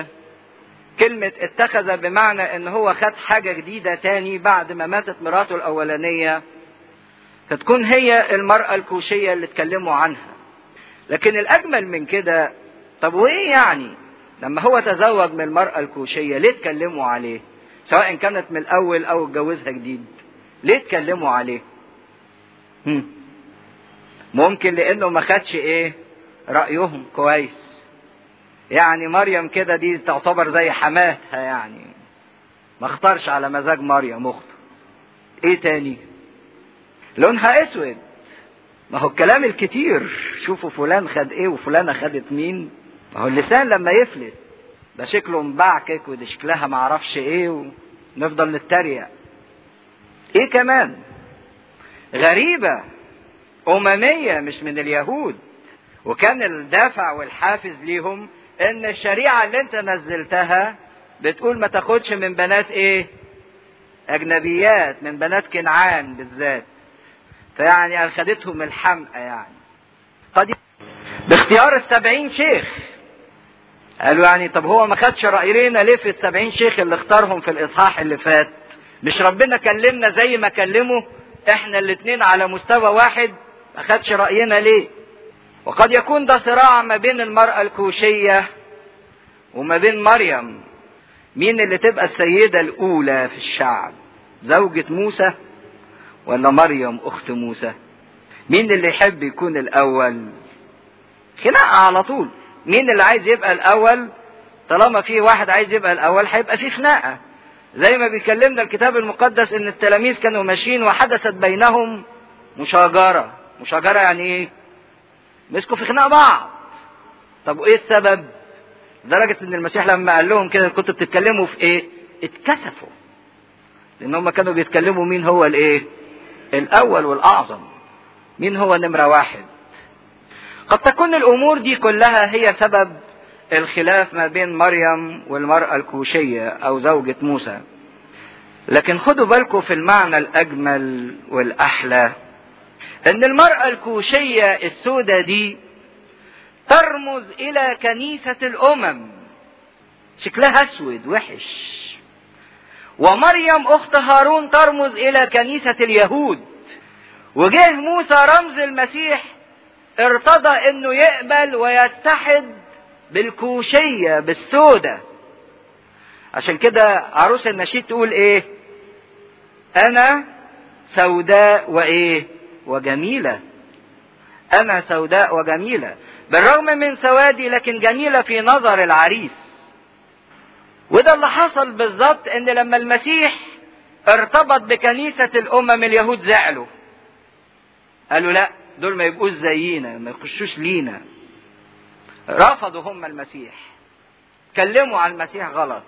كلمة اتخذ بمعنى ان هو خد حاجة جديدة تاني بعد ما ماتت مراته الاولانية فتكون هي المرأة الكوشية اللي اتكلموا عنها لكن الاجمل من كده طب وايه يعني لما هو تزوج من المرأة الكوشية ليه اتكلموا عليه سواء كانت من الاول او اتجوزها جديد ليه اتكلموا عليه هم. ممكن لانه ما خدش ايه رأيهم كويس يعني مريم كده دي تعتبر زي حماتها يعني ما اختارش على مزاج مريم اخته ايه تاني لونها اسود ما هو الكلام الكتير شوفوا فلان خد ايه وفلانة خدت مين ما هو اللسان لما يفلت ده شكله مبعكك وده شكلها معرفش ايه ونفضل نتريق ايه كمان غريبة أممية مش من اليهود وكان الدافع والحافز ليهم ان الشريعة اللي انت نزلتها بتقول ما تاخدش من بنات ايه اجنبيات من بنات كنعان بالذات فيعني اخدتهم الحمقى يعني قد باختيار السبعين شيخ قالوا يعني طب هو ما خدش رأينا ليه في السبعين شيخ اللي اختارهم في الاصحاح اللي فات مش ربنا كلمنا زي ما كلمه احنا الاتنين على مستوى واحد ما خدش رأينا ليه وقد يكون ده صراع ما بين المرأة الكوشية وما بين مريم مين اللي تبقى السيدة الأولى في الشعب زوجة موسى ولا مريم أخت موسى مين اللي يحب يكون الأول خناقة على طول مين اللي عايز يبقى الأول طالما في واحد عايز يبقى الأول هيبقى في خناقة زي ما بيكلمنا الكتاب المقدس ان التلاميذ كانوا ماشيين وحدثت بينهم مشاجرة مشاجرة يعني ايه مسكوا في خناق بعض طب وايه السبب لدرجة ان المسيح لما قال لهم كده كنتوا بتتكلموا في ايه اتكسفوا لان هم كانوا بيتكلموا مين هو الايه الاول والاعظم مين هو نمرة واحد قد تكون الامور دي كلها هي سبب الخلاف ما بين مريم والمرأة الكوشية او زوجة موسى لكن خدوا بالكم في المعنى الاجمل والاحلى ان المرأة الكوشية السوداء دي ترمز الى كنيسة الامم شكلها اسود وحش ومريم اخت هارون ترمز الى كنيسة اليهود وجه موسى رمز المسيح ارتضى انه يقبل ويتحد بالكوشية بالسودة عشان كده عروس النشيد تقول ايه انا سوداء وايه وجميلة انا سوداء وجميلة بالرغم من سوادي لكن جميلة في نظر العريس وده اللي حصل بالظبط ان لما المسيح ارتبط بكنيسة الامم اليهود زعلوا قالوا لا دول ما يبقوش زينا ما يخشوش لينا رفضوا هم المسيح كلموا عن المسيح غلط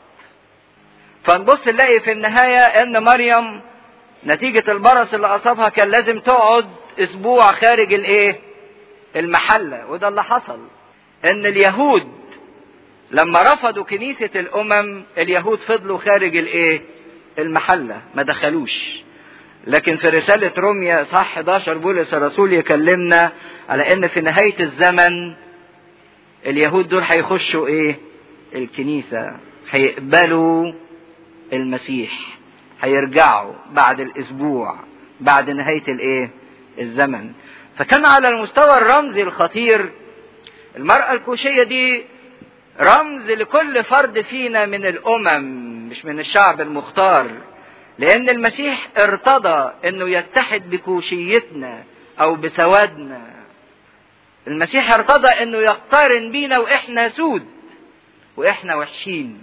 فنبص نلاقي في النهاية ان مريم نتيجة البرص اللي اصابها كان لازم تقعد اسبوع خارج الايه المحلة وده اللي حصل ان اليهود لما رفضوا كنيسة الامم اليهود فضلوا خارج الايه المحلة ما دخلوش لكن في رسالة روميا صح 11 بولس الرسول يكلمنا على ان في نهاية الزمن اليهود دول هيخشوا ايه الكنيسة هيقبلوا المسيح هيرجعوا بعد الاسبوع بعد نهاية الايه الزمن فكان على المستوى الرمزي الخطير المرأة الكوشية دي رمز لكل فرد فينا من الامم مش من الشعب المختار لان المسيح ارتضى انه يتحد بكوشيتنا او بسوادنا المسيح ارتضى انه يقترن بينا واحنا سود واحنا وحشين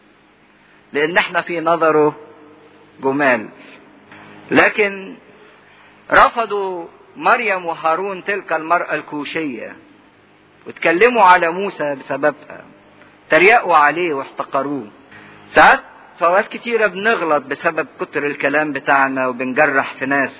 لان احنا في نظره جمال لكن رفضوا مريم وهارون تلك المرأة الكوشية واتكلموا على موسى بسببها تريقوا عليه واحتقروه ساعات فوات كتيرة بنغلط بسبب كتر الكلام بتاعنا وبنجرح في ناس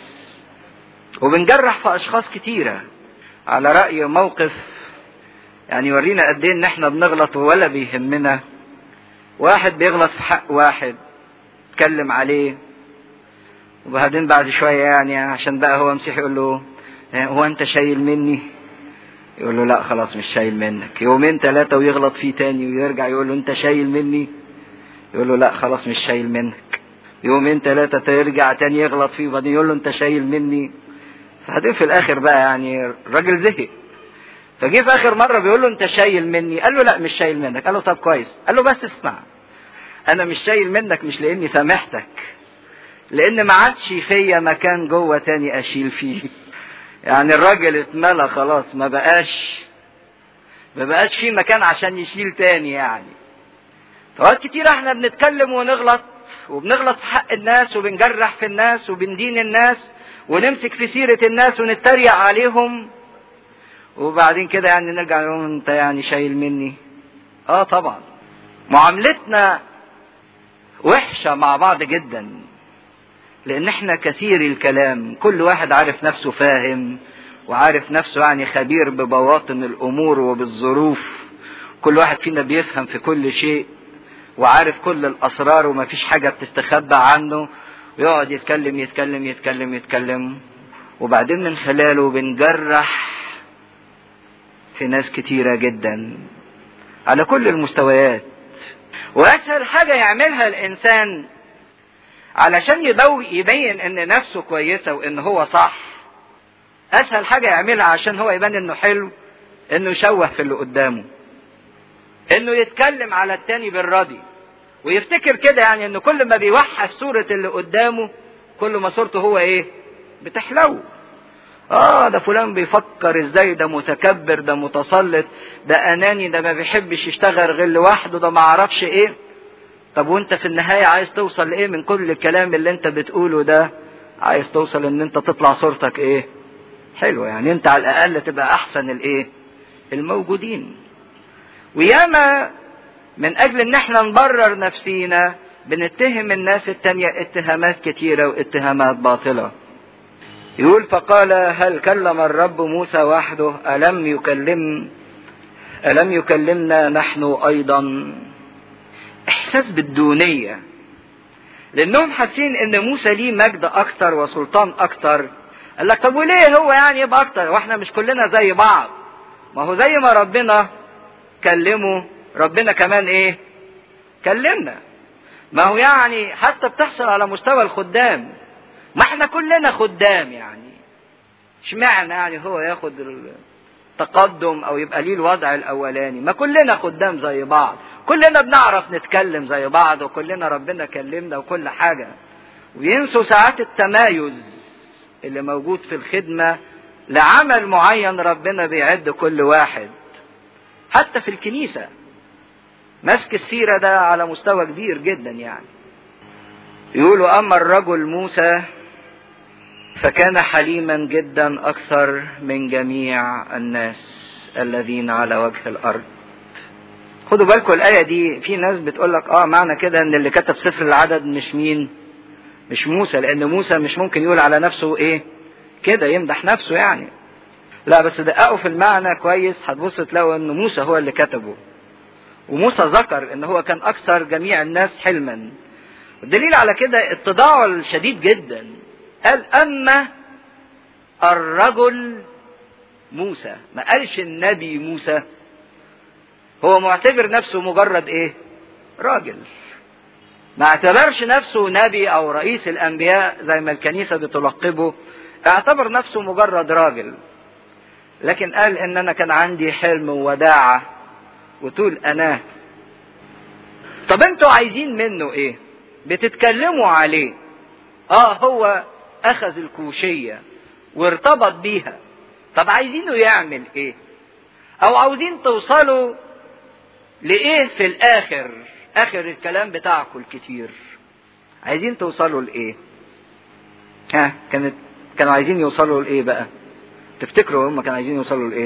وبنجرح في أشخاص كتيرة على رأي موقف يعني يورينا قد ايه ان احنا بنغلط ولا بيهمنا واحد بيغلط في حق واحد اتكلم عليه وبعدين بعد شوية يعني عشان بقى هو مسيح يقول له هو انت شايل مني يقول له لا خلاص مش شايل منك يومين ثلاثة ويغلط فيه تاني ويرجع يقول له انت شايل مني يقول له لا خلاص مش شايل منك يومين ثلاثة ترجع تاني يغلط فيه وبعدين يقول له انت شايل مني فبعدين في الاخر بقى يعني الراجل زهق فجه في اخر مرة بيقول له انت شايل مني قال له لا مش شايل منك قال له طب كويس قال له بس اسمع انا مش شايل منك مش لاني سامحتك لان ما عادش فيا مكان جوه تاني اشيل فيه يعني الراجل اتملى خلاص ما بقاش ما بقاش فيه مكان عشان يشيل تاني يعني فوقت كتير احنا بنتكلم ونغلط وبنغلط في حق الناس وبنجرح في الناس وبندين الناس ونمسك في سيرة الناس ونتريق عليهم وبعدين كده يعني نرجع نقول انت يعني شايل مني اه طبعا معاملتنا وحشة مع بعض جدا لان احنا كثير الكلام كل واحد عارف نفسه فاهم وعارف نفسه يعني خبير ببواطن الامور وبالظروف كل واحد فينا بيفهم في كل شيء وعارف كل الاسرار ومفيش حاجه بتستخبى عنه ويقعد يتكلم يتكلم يتكلم يتكلم وبعدين من خلاله بنجرح في ناس كتيرة جدا على كل المستويات واسهل حاجة يعملها الانسان علشان يبين ان نفسه كويسة وان هو صح اسهل حاجة يعملها عشان هو يبان انه حلو انه يشوه في اللي قدامه انه يتكلم على التاني بالراضي ويفتكر كده يعني انه كل ما بيوحش صورة اللي قدامه كل ما صورته هو ايه بتحلو اه ده فلان بيفكر ازاي ده متكبر ده متسلط ده اناني ده ما بيحبش يشتغل غير لوحده ده ما عرفش ايه طب وانت في النهاية عايز توصل لايه من كل الكلام اللي انت بتقوله ده عايز توصل ان انت تطلع صورتك ايه حلوة يعني انت على الاقل تبقى احسن الايه الموجودين وياما من اجل ان احنا نبرر نفسينا بنتهم الناس التانية اتهامات كتيرة واتهامات باطلة يقول فقال هل كلم الرب موسى وحده ألم يكلم ألم يكلمنا نحن أيضا إحساس بالدونية لأنهم حاسين إن موسى ليه مجد أكتر وسلطان أكتر قال لك طب وليه هو يعني يبقى أكتر وإحنا مش كلنا زي بعض ما هو زي ما ربنا كلمه ربنا كمان إيه كلمنا ما هو يعني حتى بتحصل على مستوى الخدام ما احنا كلنا خدام يعني اشمعنى يعني هو ياخد التقدم او يبقى ليه الوضع الاولاني ما كلنا خدام زي بعض كلنا بنعرف نتكلم زي بعض وكلنا ربنا كلمنا وكل حاجة وينسوا ساعات التمايز اللي موجود في الخدمة لعمل معين ربنا بيعد كل واحد حتى في الكنيسة مسك السيرة ده على مستوى كبير جدا يعني يقولوا أما الرجل موسى فكان حليما جدا أكثر من جميع الناس الذين على وجه الأرض خدوا بالكم الآية دي في ناس بتقول لك اه معنى كده ان اللي كتب سفر العدد مش مين مش موسى لان موسى مش ممكن يقول على نفسه ايه كده يمدح نفسه يعني لا بس دققوا في المعنى كويس هتبص تلاقوا ان موسى هو اللي كتبه وموسى ذكر ان هو كان اكثر جميع الناس حلما الدليل على كده اتضاعه الشديد جدا قال اما الرجل موسى ما قالش النبي موسى هو معتبر نفسه مجرد ايه راجل ما اعتبرش نفسه نبي او رئيس الانبياء زي ما الكنيسة بتلقبه اعتبر نفسه مجرد راجل لكن قال ان انا كان عندي حلم ووداعة وطول اناه طب انتوا عايزين منه ايه بتتكلموا عليه اه هو اخذ الكوشية وارتبط بيها طب عايزينه يعمل ايه او عاوزين توصلوا لايه في الاخر اخر الكلام بتاعكم الكتير عايزين توصلوا لايه ها كانت كانوا عايزين يوصلوا لايه بقى تفتكروا هم كانوا عايزين يوصلوا لايه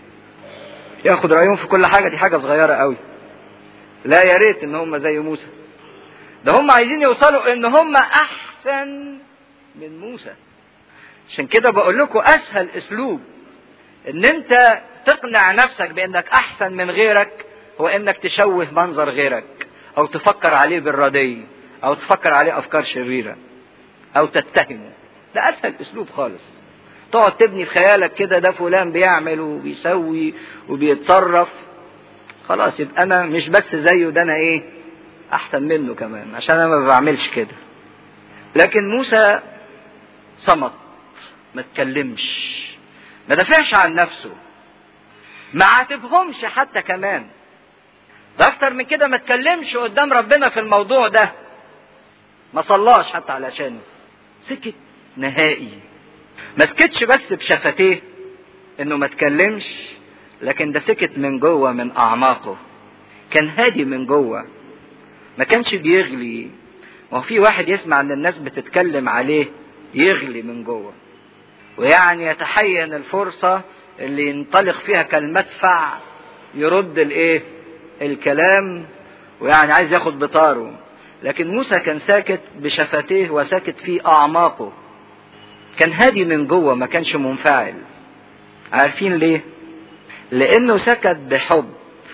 ياخد رايهم في كل حاجه دي حاجه صغيره قوي لا يا ريت ان هم زي موسى ده هم عايزين يوصلوا ان هم احسن من موسى عشان كده بقول لكم اسهل اسلوب ان انت تقنع نفسك بانك احسن من غيرك هو انك تشوه منظر غيرك او تفكر عليه بالردي او تفكر عليه افكار شريرة او تتهمه ده اسهل اسلوب خالص تقعد تبني في خيالك كده ده فلان بيعمل وبيسوي وبيتصرف خلاص يبقى انا مش بس زيه ده انا ايه احسن منه كمان عشان انا ما بعملش كده لكن موسى صمت ما اتكلمش ما دافعش عن نفسه ما عاتبهمش حتى كمان ده اكتر من كده ما اتكلمش قدام ربنا في الموضوع ده ما صلاش حتى علشانه سكت نهائي ما سكتش بس بشفتيه انه ما اتكلمش لكن ده سكت من جوه من اعماقه كان هادي من جوه ما كانش بيغلي ما هو في واحد يسمع ان الناس بتتكلم عليه يغلي من جوه ويعني يتحين الفرصة اللي ينطلق فيها كالمدفع يرد الايه الكلام ويعني عايز ياخد بطاره لكن موسى كان ساكت بشفتيه وساكت في اعماقه كان هادي من جوه ما كانش منفعل عارفين ليه لانه سكت بحب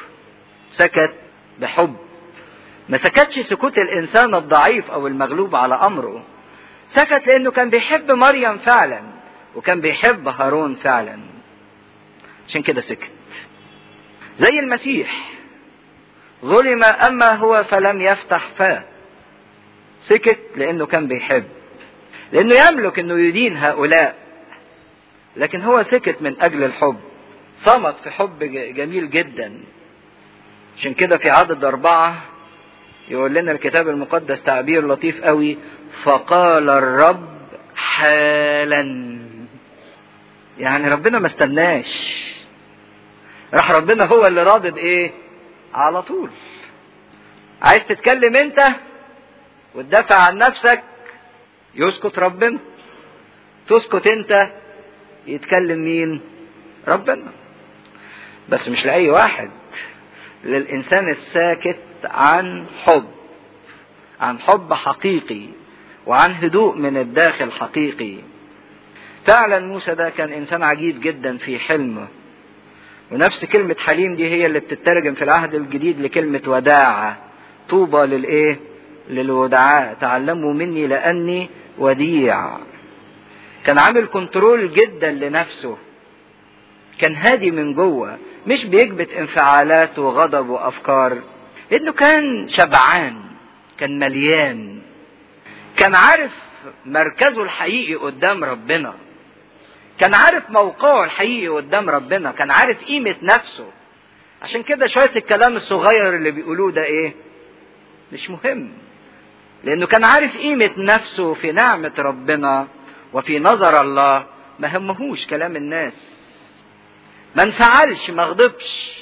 سكت بحب ما سكتش سكوت الانسان الضعيف او المغلوب على امره سكت لانه كان بيحب مريم فعلا وكان بيحب هارون فعلا عشان كده سكت زي المسيح ظلم اما هو فلم يفتح فاه سكت لانه كان بيحب لانه يملك انه يدين هؤلاء لكن هو سكت من اجل الحب صمت في حب جميل جدا عشان كده في عدد اربعة يقول لنا الكتاب المقدس تعبير لطيف قوي فقال الرب حالا يعني ربنا ما استناش راح ربنا هو اللي راضد ايه على طول عايز تتكلم انت وتدافع عن نفسك يسكت ربنا تسكت انت يتكلم مين ربنا بس مش لأي واحد للإنسان الساكت عن حب عن حب حقيقي وعن هدوء من الداخل حقيقي فعلا موسى ده كان انسان عجيب جدا في حلمه ونفس كلمة حليم دي هي اللي بتترجم في العهد الجديد لكلمة وداعة طوبى للايه للودعاء تعلموا مني لاني وديع كان عامل كنترول جدا لنفسه كان هادي من جوه مش بيكبت انفعالات وغضب وافكار لانه كان شبعان كان مليان كان عارف مركزه الحقيقي قدام ربنا كان عارف موقعه الحقيقي قدام ربنا كان عارف قيمة نفسه عشان كده شوية الكلام الصغير اللي بيقولوه ده ايه مش مهم لانه كان عارف قيمة نفسه في نعمة ربنا وفي نظر الله ما همهوش كلام الناس ما انفعلش ما غضبش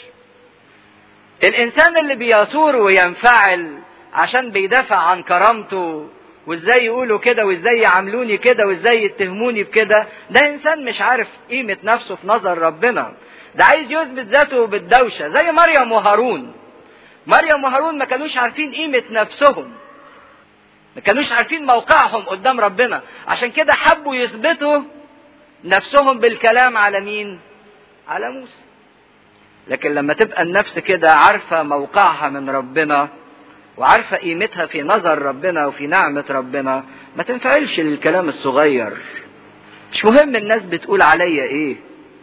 الانسان اللي بيثور وينفعل عشان بيدافع عن كرامته وازاي يقولوا كده وازاي يعاملوني كده وازاي يتهموني بكده ده انسان مش عارف قيمة نفسه في نظر ربنا ده عايز يثبت ذاته بالدوشة زي مريم وهارون مريم وهارون ما كانوش عارفين قيمة نفسهم ما كانوش عارفين موقعهم قدام ربنا عشان كده حبوا يثبتوا نفسهم بالكلام على مين على موسى لكن لما تبقى النفس كده عارفة موقعها من ربنا وعارفة قيمتها في نظر ربنا وفي نعمة ربنا ما تنفعلش للكلام الصغير مش مهم الناس بتقول عليا ايه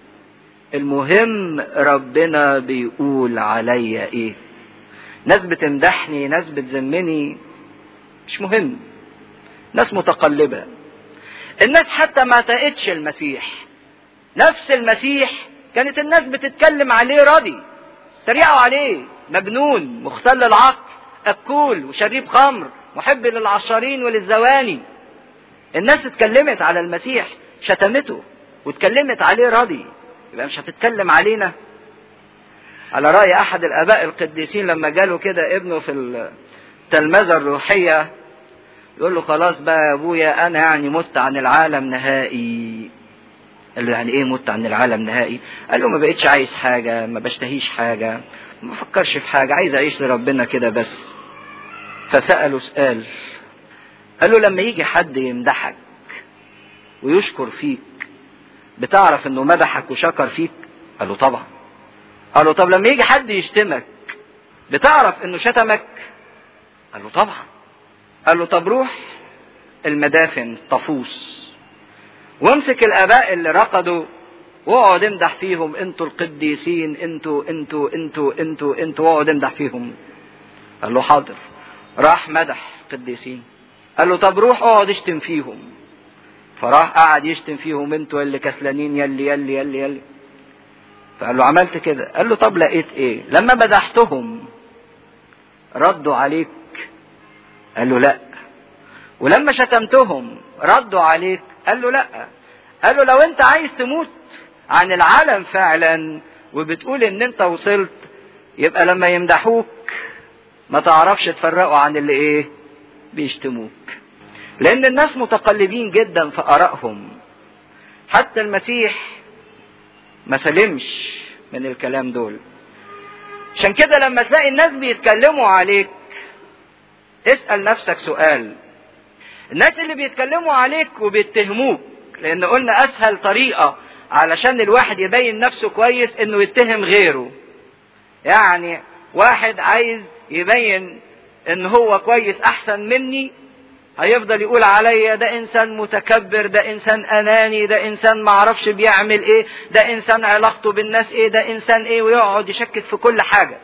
المهم ربنا بيقول عليا ايه ناس بتمدحني ناس بتذمني مش مهم ناس متقلبة الناس حتى ما تقتش المسيح نفس المسيح كانت الناس بتتكلم عليه راضي تريقوا عليه مجنون مختل العقل أكول وشريب خمر محب للعشارين وللزواني الناس اتكلمت على المسيح شتمته واتكلمت عليه راضي يبقى مش هتتكلم علينا على رأي أحد الآباء القديسين لما جاله كده ابنه في التلمذة الروحية يقول له خلاص بقى يا ابويا أنا يعني مت عن العالم نهائي قال له يعني ايه مت عن العالم نهائي قال له ما بقتش عايز حاجة ما بشتهيش حاجة ما بفكرش في حاجة عايز اعيش لربنا كده بس فسأله سؤال قال له لما يجي حد يمدحك ويشكر فيك بتعرف انه مدحك وشكر فيك قال له طبعا قال له طب لما يجي حد يشتمك بتعرف انه شتمك قال له طبعا قال له طب روح المدافن طفوس وامسك الاباء اللي رقدوا واقعد امدح فيهم انتوا القديسين انتوا انتوا انتوا انتوا انتوا واقعد امدح فيهم قال له حاضر راح مدح قديسين قال له طب روح اقعد اشتم فيهم فراح قعد يشتم فيهم انتوا اللي كسلانين يلي يلي يلي يلي فقال له عملت كده قال له طب لقيت ايه لما مدحتهم ردوا عليك قال له لا ولما شتمتهم ردوا عليك قال له لا قال له لو انت عايز تموت عن العالم فعلا وبتقول ان انت وصلت يبقى لما يمدحوك ما تعرفش تفرقوا عن اللي ايه بيشتموك لان الناس متقلبين جدا في ارائهم حتى المسيح ما سلمش من الكلام دول عشان كده لما تلاقي الناس بيتكلموا عليك اسأل نفسك سؤال الناس اللي بيتكلموا عليك وبيتهموك لان قلنا اسهل طريقة علشان الواحد يبين نفسه كويس انه يتهم غيره يعني واحد عايز يبين ان هو كويس احسن مني هيفضل يقول عليا ده انسان متكبر ده انسان اناني ده انسان معرفش بيعمل ايه ده انسان علاقته بالناس ايه ده انسان ايه ويقعد يشكك في كل حاجة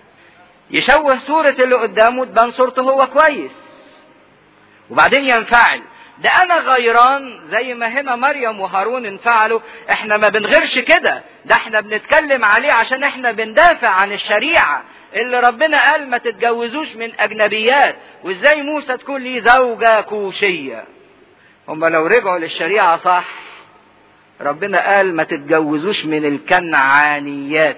يشوه صورة اللي قدامه تبان صورته هو كويس وبعدين ينفعل ده انا غيران زي ما هنا مريم وهارون انفعلوا احنا ما بنغيرش كده ده احنا بنتكلم عليه عشان احنا بندافع عن الشريعة اللي ربنا قال ما تتجوزوش من اجنبيات وازاي موسى تكون ليه زوجة كوشية هم لو رجعوا للشريعة صح ربنا قال ما تتجوزوش من الكنعانيات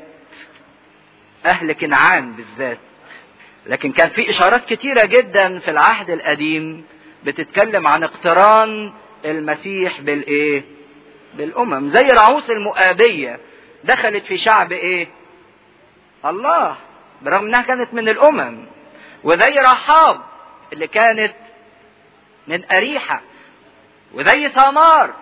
اهل كنعان بالذات لكن كان في اشارات كتيرة جدا في العهد القديم بتتكلم عن اقتران المسيح بالايه بالامم زي رعوس المؤابية دخلت في شعب ايه الله برغم انها كانت من الامم وزي رحاب اللي كانت من أريحة وزي ثمار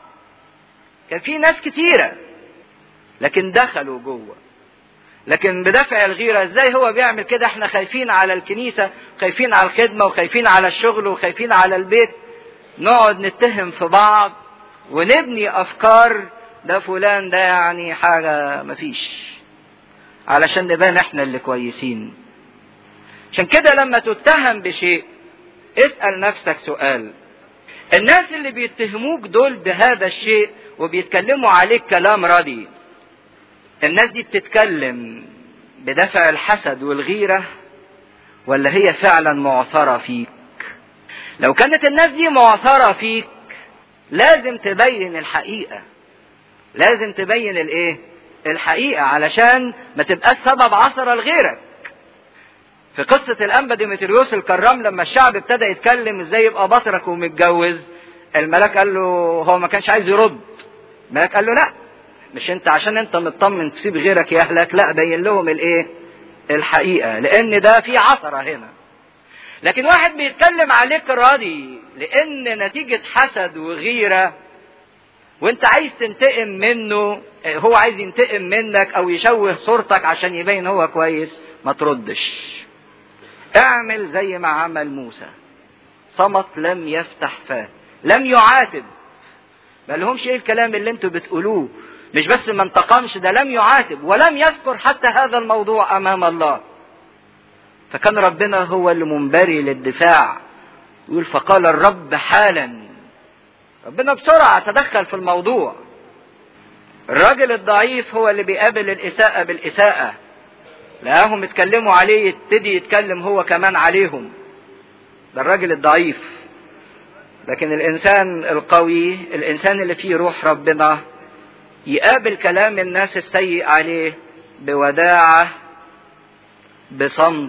كان في ناس كتيرة لكن دخلوا جوه لكن بدافع الغيرة ازاي هو بيعمل كده احنا خايفين على الكنيسة خايفين على الخدمة وخايفين على الشغل وخايفين على البيت نقعد نتهم في بعض ونبني افكار ده فلان ده يعني حاجة مفيش علشان نبان احنا اللي كويسين عشان كده لما تتهم بشيء اسأل نفسك سؤال الناس اللي بيتهموك دول بهذا الشيء وبيتكلموا عليك كلام ردي الناس دي بتتكلم بدافع الحسد والغيرة ولا هي فعلا معثرة فيك لو كانت الناس دي معثرة فيك لازم تبين الحقيقة لازم تبين الايه الحقيقة علشان ما تبقاش سبب عثرة لغيرك في قصة الأنبا ديمتريوس الكرام لما الشعب ابتدى يتكلم ازاي يبقى بطرك ومتجوز الملاك قال له هو ما كانش عايز يرد الملاك قال له لا مش انت عشان انت مطمن تسيب غيرك يهلك لا بين لهم الايه الحقيقة لان ده في عثرة هنا لكن واحد بيتكلم عليك راضي لان نتيجة حسد وغيرة وانت عايز تنتقم منه هو عايز ينتقم منك او يشوه صورتك عشان يبين هو كويس ما تردش اعمل زي ما عمل موسى صمت لم يفتح فاه لم يعاتب ما لهمش ايه الكلام اللي انتوا بتقولوه مش بس ما انتقمش ده لم يعاتب ولم يذكر حتى هذا الموضوع امام الله فكان ربنا هو اللي منبري للدفاع يقول فقال الرب حالا ربنا بسرعة تدخل في الموضوع الراجل الضعيف هو اللي بيقابل الإساءة بالإساءة لقاهم اتكلموا عليه يبتدي يتكلم هو كمان عليهم ده الراجل الضعيف لكن الإنسان القوي الإنسان اللي فيه روح ربنا يقابل كلام الناس السيء عليه بوداعة بصمت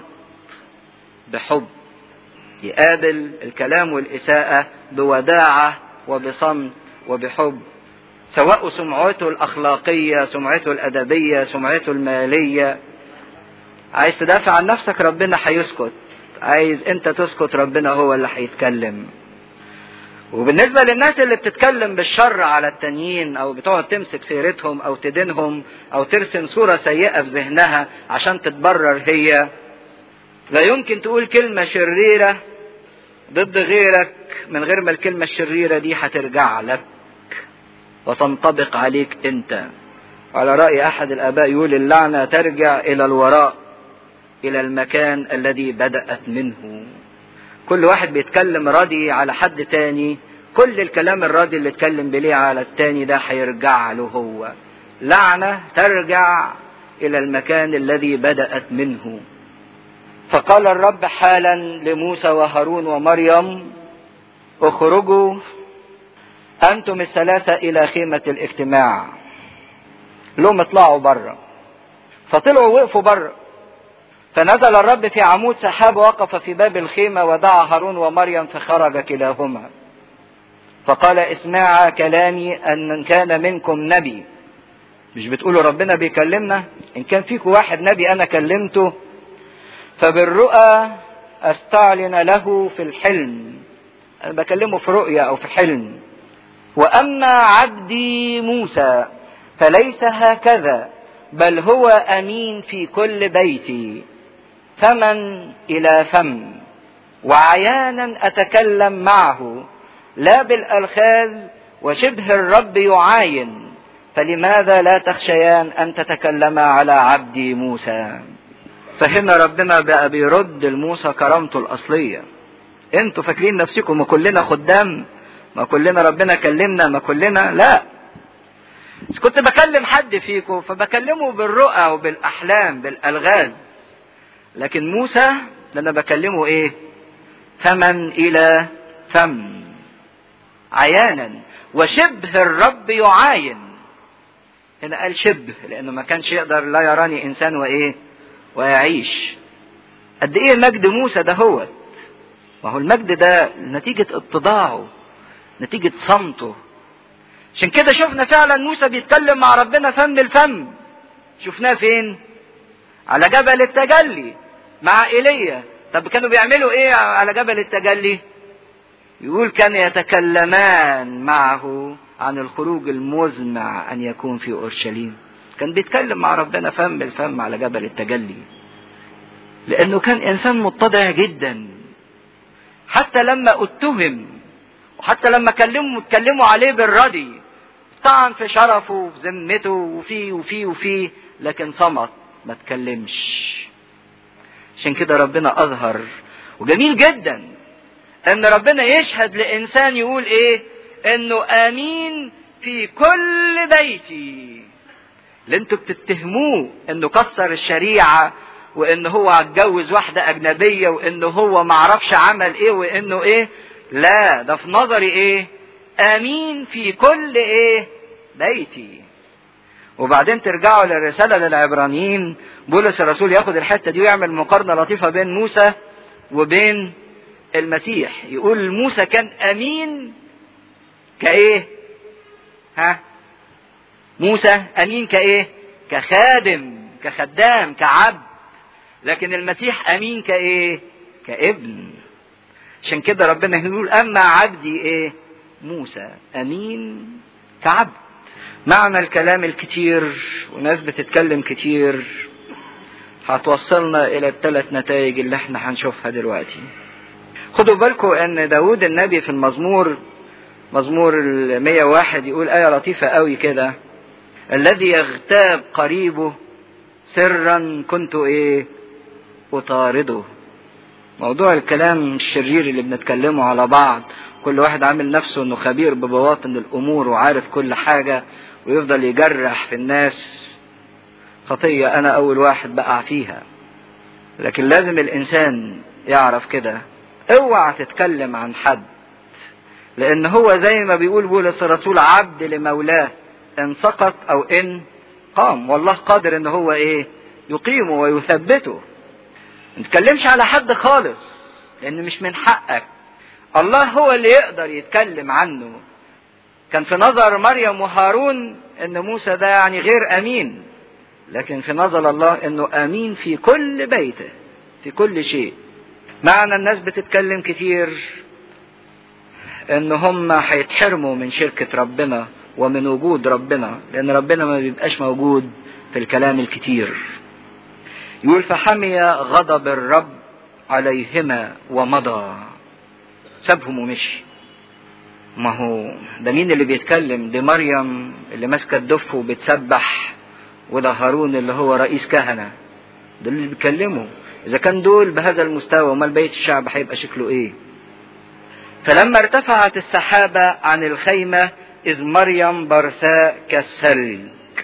بحب يقابل الكلام والإساءة بوداعة وبصمت وبحب سواء سمعته الأخلاقية سمعته الأدبية سمعته المالية عايز تدافع عن نفسك ربنا هيسكت عايز انت تسكت ربنا هو اللي هيتكلم وبالنسبة للناس اللي بتتكلم بالشر على التانيين او بتقعد تمسك سيرتهم او تدينهم او ترسم صورة سيئة في ذهنها عشان تتبرر هي لا يمكن تقول كلمة شريرة ضد غيرك من غير ما الكلمة الشريرة دي هترجع لك وتنطبق عليك انت على رأي احد الاباء يقول اللعنة ترجع الى الوراء الى المكان الذي بدأت منه كل واحد بيتكلم راضي على حد تاني كل الكلام الراضي اللي اتكلم بليه على التاني ده هيرجع له هو لعنة ترجع الى المكان الذي بدأت منه فقال الرب حالا لموسى وهارون ومريم اخرجوا انتم الثلاثة الى خيمة الاجتماع لهم اطلعوا بره فطلعوا وقفوا بره فنزل الرب في عمود سحاب وقف في باب الخيمة ودعا هارون ومريم فخرج كلاهما فقال اسمعا كلامي ان كان منكم نبي مش بتقولوا ربنا بيكلمنا ان كان فيكم واحد نبي انا كلمته فبالرؤى استعلن له في الحلم انا بكلمه في رؤيا او في حلم واما عبدي موسى فليس هكذا بل هو امين في كل بيتي فمن الى فم وعيانا اتكلم معه لا بالالخاذ وشبه الرب يعاين فلماذا لا تخشيان ان تتكلما على عبدي موسى فهنا ربنا بقى بيرد لموسى كرامته الاصليه انتوا فاكرين نفسكم ما كلنا خدام ما كلنا ربنا كلمنا ما كلنا لا بس كنت بكلم حد فيكم فبكلمه بالرؤى وبالاحلام بالالغاز لكن موسى ده انا بكلمه ايه فمن الى فم عيانا وشبه الرب يعاين هنا قال شبه لانه ما كانش يقدر لا يراني انسان وايه ويعيش قد ايه مجد موسى ده هو ما هو المجد ده نتيجة اتضاعه نتيجة صمته عشان كده شفنا فعلا موسى بيتكلم مع ربنا فم الفم شفناه فين على جبل التجلي مع ايليا طب كانوا بيعملوا ايه على جبل التجلي يقول كان يتكلمان معه عن الخروج المزمع ان يكون في اورشليم كان بيتكلم مع ربنا فم الفم على جبل التجلي لانه كان انسان متضع جدا حتى لما اتهم وحتى لما كلموا اتكلموا عليه بالردي طعن في شرفه وفي ذمته وفيه وفيه وفيه لكن صمت ما تكلمش عشان كده ربنا اظهر وجميل جدا ان ربنا يشهد لانسان يقول ايه انه امين في كل بيتي اللي انتوا بتتهموه انه كسر الشريعه وان هو اتجوز واحده اجنبيه وانه هو معرفش عمل ايه وانه ايه لا ده في نظري ايه امين في كل ايه بيتي وبعدين ترجعوا للرسالة للعبرانيين بولس الرسول ياخد الحتة دي ويعمل مقارنة لطيفة بين موسى وبين المسيح يقول موسى كان أمين كإيه ها موسى أمين كإيه كخادم كخدام كعبد لكن المسيح أمين كإيه كابن عشان كده ربنا يقول أما عبدي إيه موسى أمين كعبد معنى الكلام الكتير وناس بتتكلم كتير هتوصلنا الى الثلاث نتائج اللي احنا هنشوفها دلوقتي خدوا بالكم ان داود النبي في المزمور مزمور ال 101 يقول آية لطيفة قوي كده الذي يغتاب قريبه سرا كنت ايه اطارده موضوع الكلام الشرير اللي بنتكلمه على بعض كل واحد عامل نفسه انه خبير ببواطن الامور وعارف كل حاجة ويفضل يجرح في الناس خطية انا اول واحد بقع فيها لكن لازم الانسان يعرف كده اوعى تتكلم عن حد لان هو زي ما بيقول بولس الرسول عبد لمولاه ان سقط او ان قام والله قادر ان هو ايه يقيمه ويثبته ما تتكلمش على حد خالص لان مش من حقك الله هو اللي يقدر يتكلم عنه كان في نظر مريم وهارون ان موسى ده يعني غير امين لكن في نظر الله انه امين في كل بيته في كل شيء معنى الناس بتتكلم كتير ان هم هيتحرموا من شركة ربنا ومن وجود ربنا لان ربنا ما بيبقاش موجود في الكلام الكتير يقول فحمي غضب الرب عليهما ومضى سابهم ومشي ما هو ده مين اللي بيتكلم دي مريم اللي ماسكه الدف وبتسبح وده هارون اللي هو رئيس كهنه دول اللي بيتكلموا اذا كان دول بهذا المستوى امال بقيه الشعب هيبقى شكله ايه فلما ارتفعت السحابه عن الخيمه اذ مريم برثاء كالثلج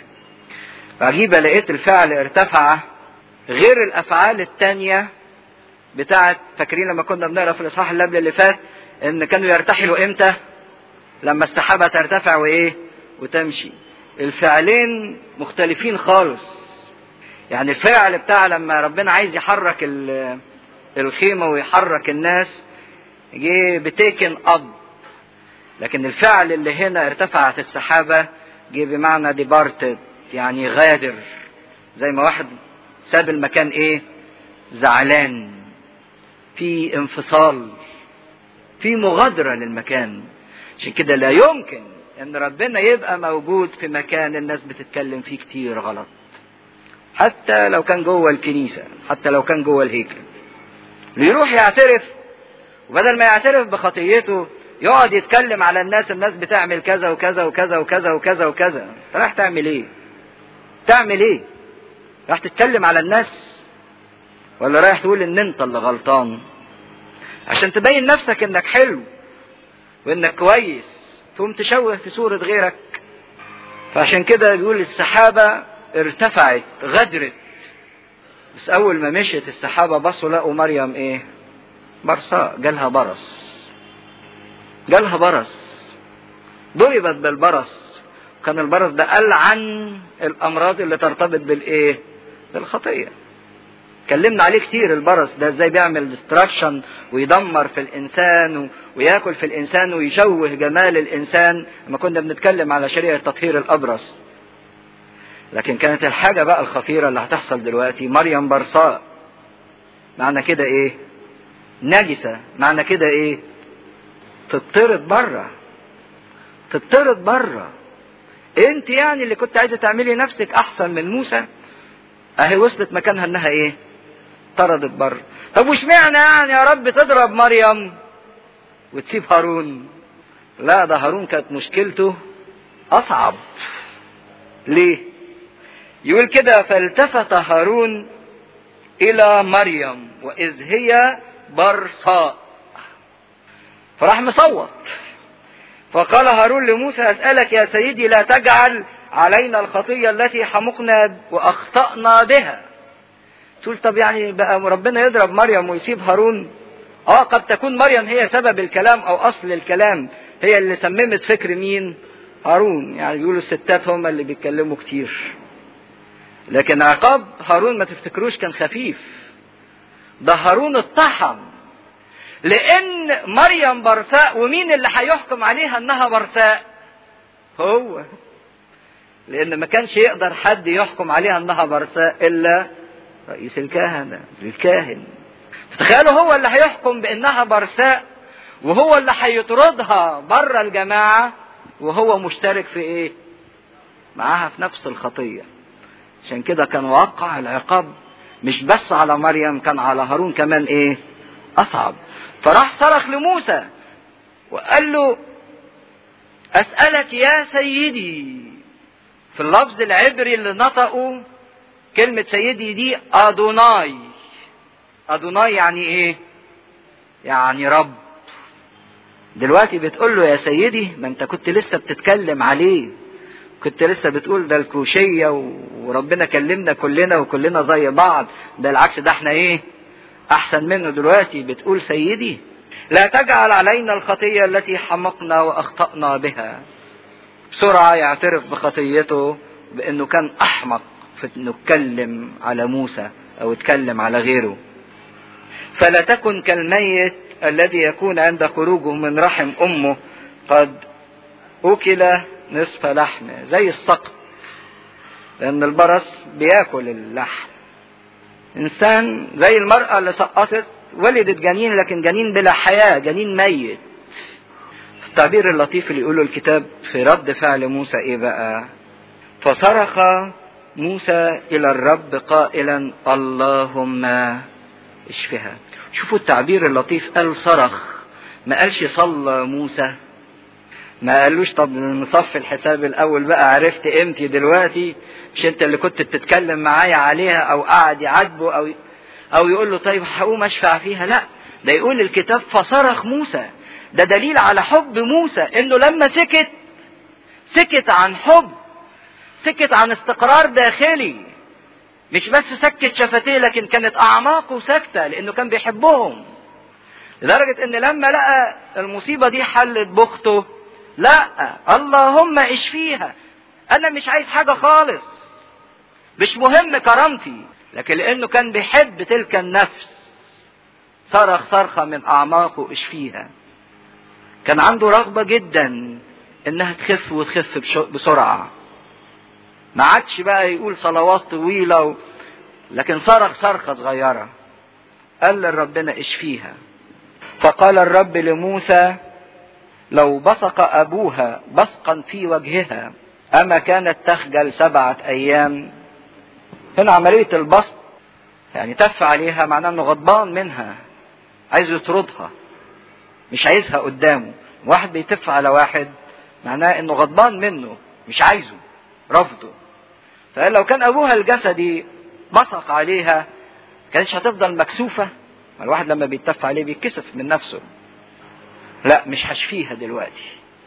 عجيبه لقيت الفعل ارتفع غير الافعال التانيه بتاعت فاكرين لما كنا بنقرا في الاصحاح اللي قبل اللي فات ان كانوا يرتحلوا امتى لما السحابه ترتفع وايه وتمشي الفعلين مختلفين خالص يعني الفعل بتاع لما ربنا عايز يحرك الخيمه ويحرك الناس جه بتيكن اب لكن الفعل اللي هنا ارتفعت السحابه جه بمعنى ديبارتد يعني غادر زي ما واحد ساب المكان ايه زعلان في انفصال في مغادرة للمكان عشان كده لا يمكن ان ربنا يبقى موجود في مكان الناس بتتكلم فيه كتير غلط حتى لو كان جوه الكنيسة حتى لو كان جوه الهيكل يروح يعترف وبدل ما يعترف بخطيته يقعد يتكلم على الناس الناس بتعمل كذا وكذا وكذا وكذا وكذا وكذا انت رايح تعمل ايه تعمل ايه راح تتكلم على الناس ولا رايح تقول ان انت اللي غلطان عشان تبين نفسك انك حلو وانك كويس تقوم تشوه في صورة غيرك فعشان كده بيقول السحابة ارتفعت غدرت بس اول ما مشيت السحابة بصوا لقوا مريم ايه برصاء جالها برص جالها برص ضربت بالبرص كان البرص ده ألعن الأمراض اللي ترتبط بالإيه؟ بالخطية. اتكلمنا عليه كتير البرص ده ازاي بيعمل ديستراكشن ويدمر في الانسان وياكل في الانسان ويشوه جمال الانسان لما كنا بنتكلم على شريعه تطهير الابرص لكن كانت الحاجه بقى الخطيره اللي هتحصل دلوقتي مريم برصاء معنى كده ايه نجسة معنى كده ايه تطرد بره تطرد بره انت يعني اللي كنت عايزه تعملي نفسك احسن من موسى اهي وصلت مكانها انها ايه طردت بره طب وش معنى يعني يا رب تضرب مريم وتسيب هارون لا ده هارون كانت مشكلته اصعب ليه يقول كده فالتفت هارون الى مريم واذ هي برصاء فراح مصوت فقال هارون لموسى اسالك يا سيدي لا تجعل علينا الخطيه التي حمقنا واخطانا بها تقول طب يعني بقى ربنا يضرب مريم ويسيب هارون اه قد تكون مريم هي سبب الكلام او اصل الكلام هي اللي سممت فكر مين هارون يعني بيقولوا الستات هم اللي بيتكلموا كتير لكن عقاب هارون ما تفتكروش كان خفيف ده هارون اتطحن لان مريم برساء ومين اللي هيحكم عليها انها برساء هو لان ما كانش يقدر حد يحكم عليها انها برساء الا رئيس الكهنة الكاهن تخيلوا هو اللي هيحكم بانها برساء وهو اللي هيطردها بره الجماعة وهو مشترك في ايه معاها في نفس الخطية عشان كده كان وقع العقاب مش بس على مريم كان على هارون كمان ايه اصعب فراح صرخ لموسى وقال له اسألك يا سيدي في اللفظ العبري اللي نطقوا كلمة سيدي دي أدوناي أدوناي يعني إيه؟ يعني رب دلوقتي بتقول له يا سيدي ما أنت كنت لسه بتتكلم عليه كنت لسه بتقول ده الكوشية وربنا كلمنا كلنا وكلنا زي بعض ده العكس ده احنا ايه احسن منه دلوقتي بتقول سيدي لا تجعل علينا الخطية التي حمقنا واخطأنا بها بسرعة يعترف بخطيته بانه كان احمق في انه اتكلم على موسى او اتكلم على غيره فلا تكن كالميت الذي يكون عند خروجه من رحم امه قد اكل نصف لحم زي السقط لان البرص بياكل اللحم انسان زي المرأة اللي سقطت ولدت جنين لكن جنين بلا حياة جنين ميت التعبير اللطيف اللي يقوله الكتاب في رد فعل موسى ايه بقى فصرخ موسى الى الرب قائلا اللهم اشفها شوفوا التعبير اللطيف قال صرخ ما قالش صلى موسى ما قالوش طب نصفي الحساب الاول بقى عرفت قيمتي دلوقتي مش انت اللي كنت بتتكلم معايا عليها او قعد يعاتبه او او يقول له طيب هقوم اشفع فيها لا ده يقول الكتاب فصرخ موسى ده دليل على حب موسى انه لما سكت سكت عن حب سكت عن استقرار داخلي مش بس سكت شفتيه لكن كانت اعماقه ساكته لانه كان بيحبهم لدرجه ان لما لقى المصيبه دي حلت بخته لا اللهم اشفيها انا مش عايز حاجه خالص مش مهم كرامتي لكن لانه كان بيحب تلك النفس صرخ صرخه من اعماقه اشفيها كان عنده رغبه جدا انها تخف وتخف بسرعه ما عادش بقى يقول صلوات طويله و... لكن صرخ صرخه صغيره قال لربنا اشفيها فقال الرب لموسى لو بصق ابوها بصقا في وجهها اما كانت تخجل سبعه ايام هنا عمليه البصق يعني تف عليها معناه انه غضبان منها عايز يطردها مش عايزها قدامه واحد بيتف على واحد معناه انه غضبان منه مش عايزه رفضه فقال لو كان ابوها الجسدي بصق عليها كانش هتفضل مكسوفة الواحد لما بيتف عليه بيتكسف من نفسه لا مش هشفيها دلوقتي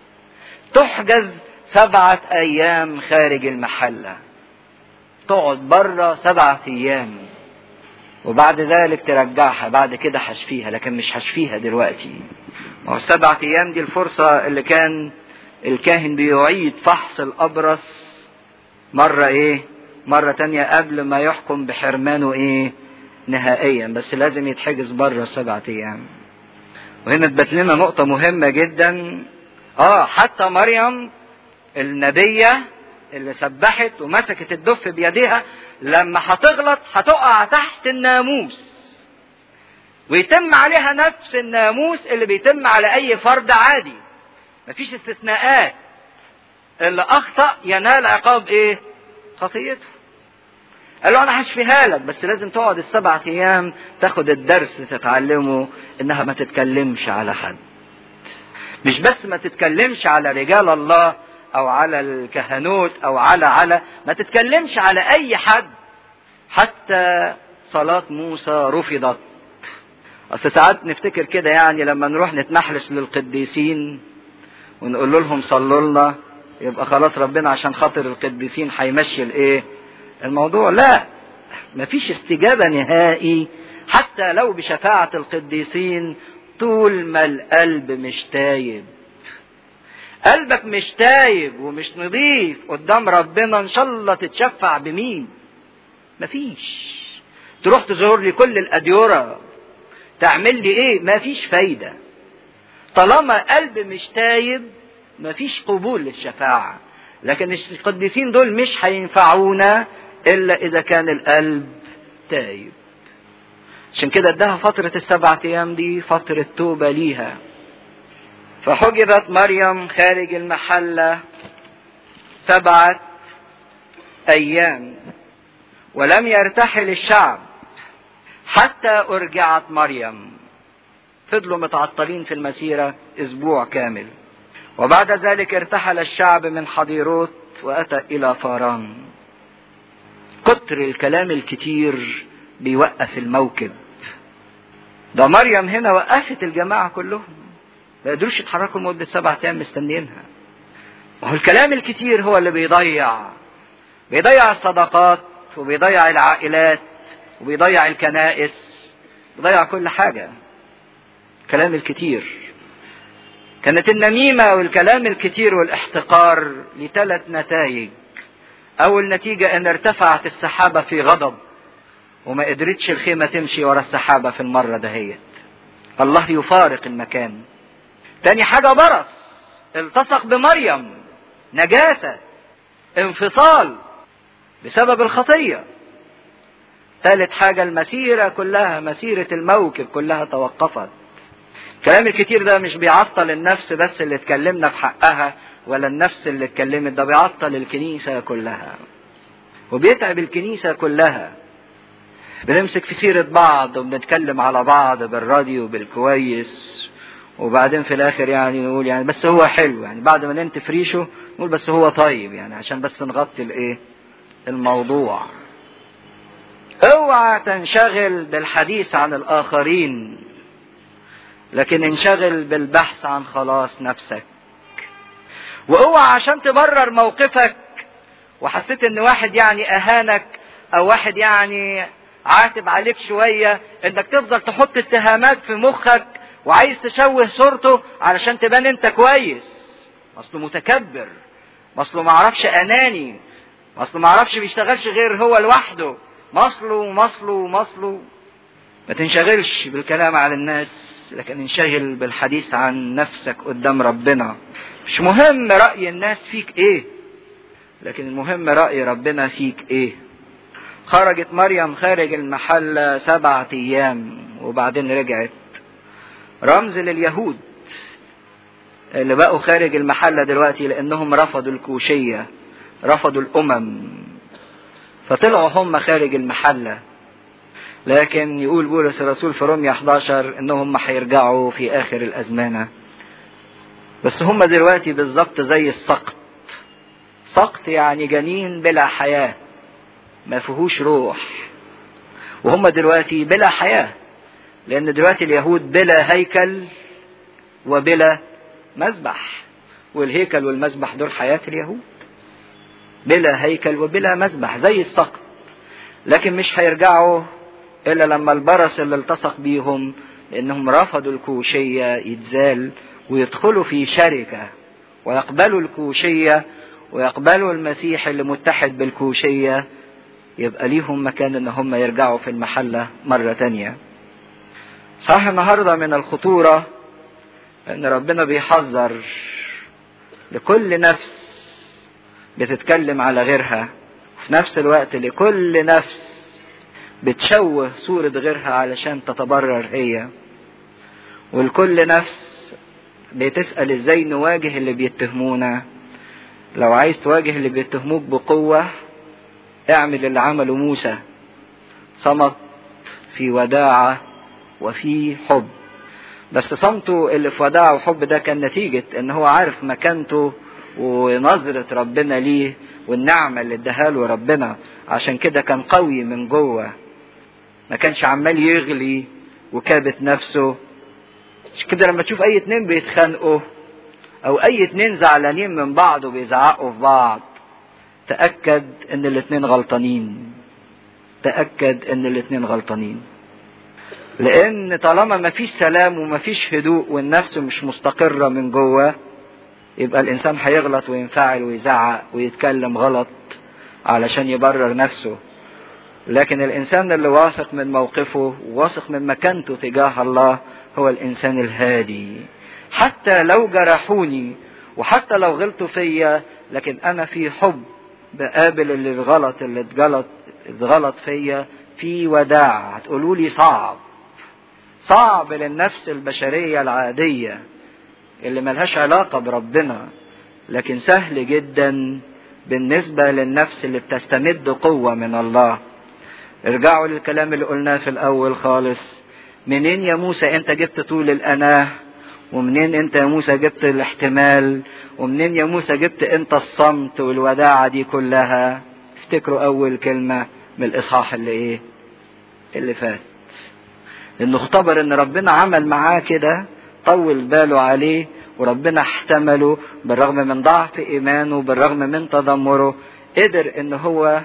تحجز سبعة أيام خارج المحلة تقعد بره سبعة أيام وبعد ذلك ترجعها بعد كده هشفيها لكن مش هشفيها دلوقتي ما هو السبعة أيام دي الفرصة اللي كان الكاهن بيعيد فحص الأبرص مرة إيه مرة تانية قبل ما يحكم بحرمانه إيه نهائيا بس لازم يتحجز بره السبعة أيام وهنا تبت لنا نقطة مهمة جدا اه حتى مريم النبية اللي سبحت ومسكت الدف بيديها لما هتغلط هتقع تحت الناموس ويتم عليها نفس الناموس اللي بيتم على اي فرد عادي مفيش استثناءات اللي اخطأ ينال عقاب ايه خطيته قال له انا هشفيها لك بس لازم تقعد السبع ايام تاخد الدرس تتعلمه انها ما تتكلمش على حد مش بس ما تتكلمش على رجال الله او على الكهنوت او على على ما تتكلمش على اي حد حتى صلاة موسى رفضت اصل ساعات نفتكر كده يعني لما نروح نتنحلس للقديسين ونقول لهم صلوا لنا يبقى خلاص ربنا عشان خاطر القديسين هيمشي الايه الموضوع لا مفيش استجابة نهائي حتى لو بشفاعة القديسين طول ما القلب مش تايب قلبك مش تايب ومش نظيف قدام ربنا ان شاء الله تتشفع بمين مفيش تروح تزور لي كل الاديرة تعمل لي ايه مفيش فايدة طالما قلب مش تايب مفيش قبول للشفاعة لكن القديسين دول مش هينفعونا الا اذا كان القلب تايب عشان كده اداها فترة السبعة ايام دي فترة توبة ليها فحجبت مريم خارج المحلة سبعة ايام ولم يرتحل الشعب حتى ارجعت مريم فضلوا متعطلين في المسيرة اسبوع كامل وبعد ذلك ارتحل الشعب من حضيروت واتى الى فاران كتر الكلام الكتير بيوقف الموكب ده مريم هنا وقفت الجماعة كلهم ما قدروش يتحركوا لمدة سبعة أيام مستنيينها وهو الكلام الكتير هو اللي بيضيع بيضيع الصداقات وبيضيع العائلات وبيضيع الكنائس بيضيع كل حاجة كلام الكتير كانت النميمة والكلام الكتير والاحتقار لثلاث نتائج أول نتيجة أن ارتفعت السحابة في غضب وما قدرتش الخيمة تمشي ورا السحابة في المرة دهيت الله يفارق المكان تاني حاجة برص التصق بمريم نجاسة انفصال بسبب الخطية ثالث حاجة المسيرة كلها مسيرة الموكب كلها توقفت الكلام الكتير ده مش بيعطل النفس بس اللي اتكلمنا في حقها ولا النفس اللي اتكلمت ده بيعطل الكنيسة كلها وبيتعب الكنيسة كلها بنمسك في سيرة بعض وبنتكلم على بعض بالراديو بالكويس وبعدين في الاخر يعني نقول يعني بس هو حلو يعني بعد ما ننتف ريشه نقول بس هو طيب يعني عشان بس نغطي الايه الموضوع اوعى تنشغل بالحديث عن الاخرين لكن انشغل بالبحث عن خلاص نفسك واوعى عشان تبرر موقفك وحسيت ان واحد يعني اهانك او واحد يعني عاتب عليك شوية انك تفضل تحط اتهامات في مخك وعايز تشوه صورته علشان تبان انت كويس اصله متكبر اصله معرفش اناني اصله معرفش بيشتغلش غير هو لوحده مصله مصله مصله ما تنشغلش بالكلام على الناس لكن انشغل بالحديث عن نفسك قدام ربنا مش مهم رأي الناس فيك ايه لكن المهم رأي ربنا فيك ايه خرجت مريم خارج المحلة سبعة ايام وبعدين رجعت رمز لليهود اللي بقوا خارج المحلة دلوقتي لانهم رفضوا الكوشية رفضوا الامم فطلعوا هم خارج المحلة لكن يقول بولس الرسول في روميا 11 انهم هيرجعوا في اخر الازمنة بس هم دلوقتي بالظبط زي السقط سقط يعني جنين بلا حياة ما فيهوش روح وهم دلوقتي بلا حياة لان دلوقتي اليهود بلا هيكل وبلا مذبح والهيكل والمذبح دول حياة اليهود بلا هيكل وبلا مذبح زي السقط لكن مش هيرجعوا الا لما البرص اللي التصق بيهم لانهم رفضوا الكوشية يتزال ويدخلوا في شركة ويقبلوا الكوشية ويقبلوا المسيح اللي متحد بالكوشية يبقى ليهم مكان ان هم يرجعوا في المحلة مرة تانية صح النهاردة من الخطورة ان ربنا بيحذر لكل نفس بتتكلم على غيرها في نفس الوقت لكل نفس بتشوه صورة غيرها علشان تتبرر هي والكل نفس بتسأل ازاي نواجه اللي بيتهمونا لو عايز تواجه اللي بيتهموك بقوة اعمل اللي عمله موسى صمت في وداعة وفي حب بس صمته اللي في وداعة وحب ده كان نتيجة ان هو عارف مكانته ونظرة ربنا ليه والنعمة اللي اداها له ربنا عشان كده كان قوي من جوه ما كانش عمال يغلي وكابت نفسه مش كده لما تشوف اي اتنين بيتخانقوا او اي اتنين زعلانين من بعض وبيزعقوا في بعض تأكد ان الاتنين غلطانين تأكد ان الاتنين غلطانين لان طالما مفيش سلام ومفيش هدوء والنفس مش مستقرة من جوه يبقى الانسان هيغلط وينفعل ويزعق ويتكلم غلط علشان يبرر نفسه لكن الانسان اللي واثق من موقفه واثق من مكانته تجاه الله هو الانسان الهادي حتى لو جرحوني وحتى لو غلطوا فيا لكن انا في حب بقابل اللي الغلط اللي اتغلط اتغلط فيا في وداع هتقولوا لي صعب صعب للنفس البشرية العادية اللي ملهاش علاقة بربنا لكن سهل جدا بالنسبة للنفس اللي بتستمد قوة من الله ارجعوا للكلام اللي قلناه في الأول خالص منين يا موسى انت جبت طول الأناه ومنين انت يا موسى جبت الاحتمال ومنين يا موسى جبت انت الصمت والوداعة دي كلها افتكروا أول كلمة من الإصحاح اللي إيه اللي فات لأنه اختبر إن ربنا عمل معاه كده طول باله عليه وربنا احتمله بالرغم من ضعف إيمانه بالرغم من تذمره قدر إن هو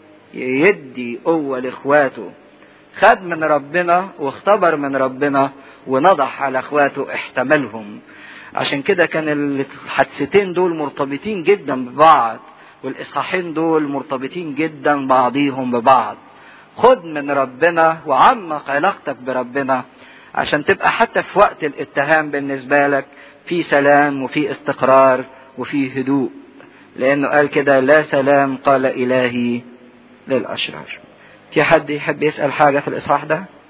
يدي قوة لإخواته خد من ربنا واختبر من ربنا ونضح على إخواته احتملهم عشان كده كان الحادثتين دول مرتبطين جدا ببعض والاصحاحين دول مرتبطين جدا بعضيهم ببعض خد من ربنا وعمق علاقتك بربنا عشان تبقى حتى في وقت الاتهام بالنسبة لك في سلام وفي استقرار وفي هدوء لانه قال كده لا سلام قال الهي للاشرار في حد يحب يسأل حاجة في الاصحاح ده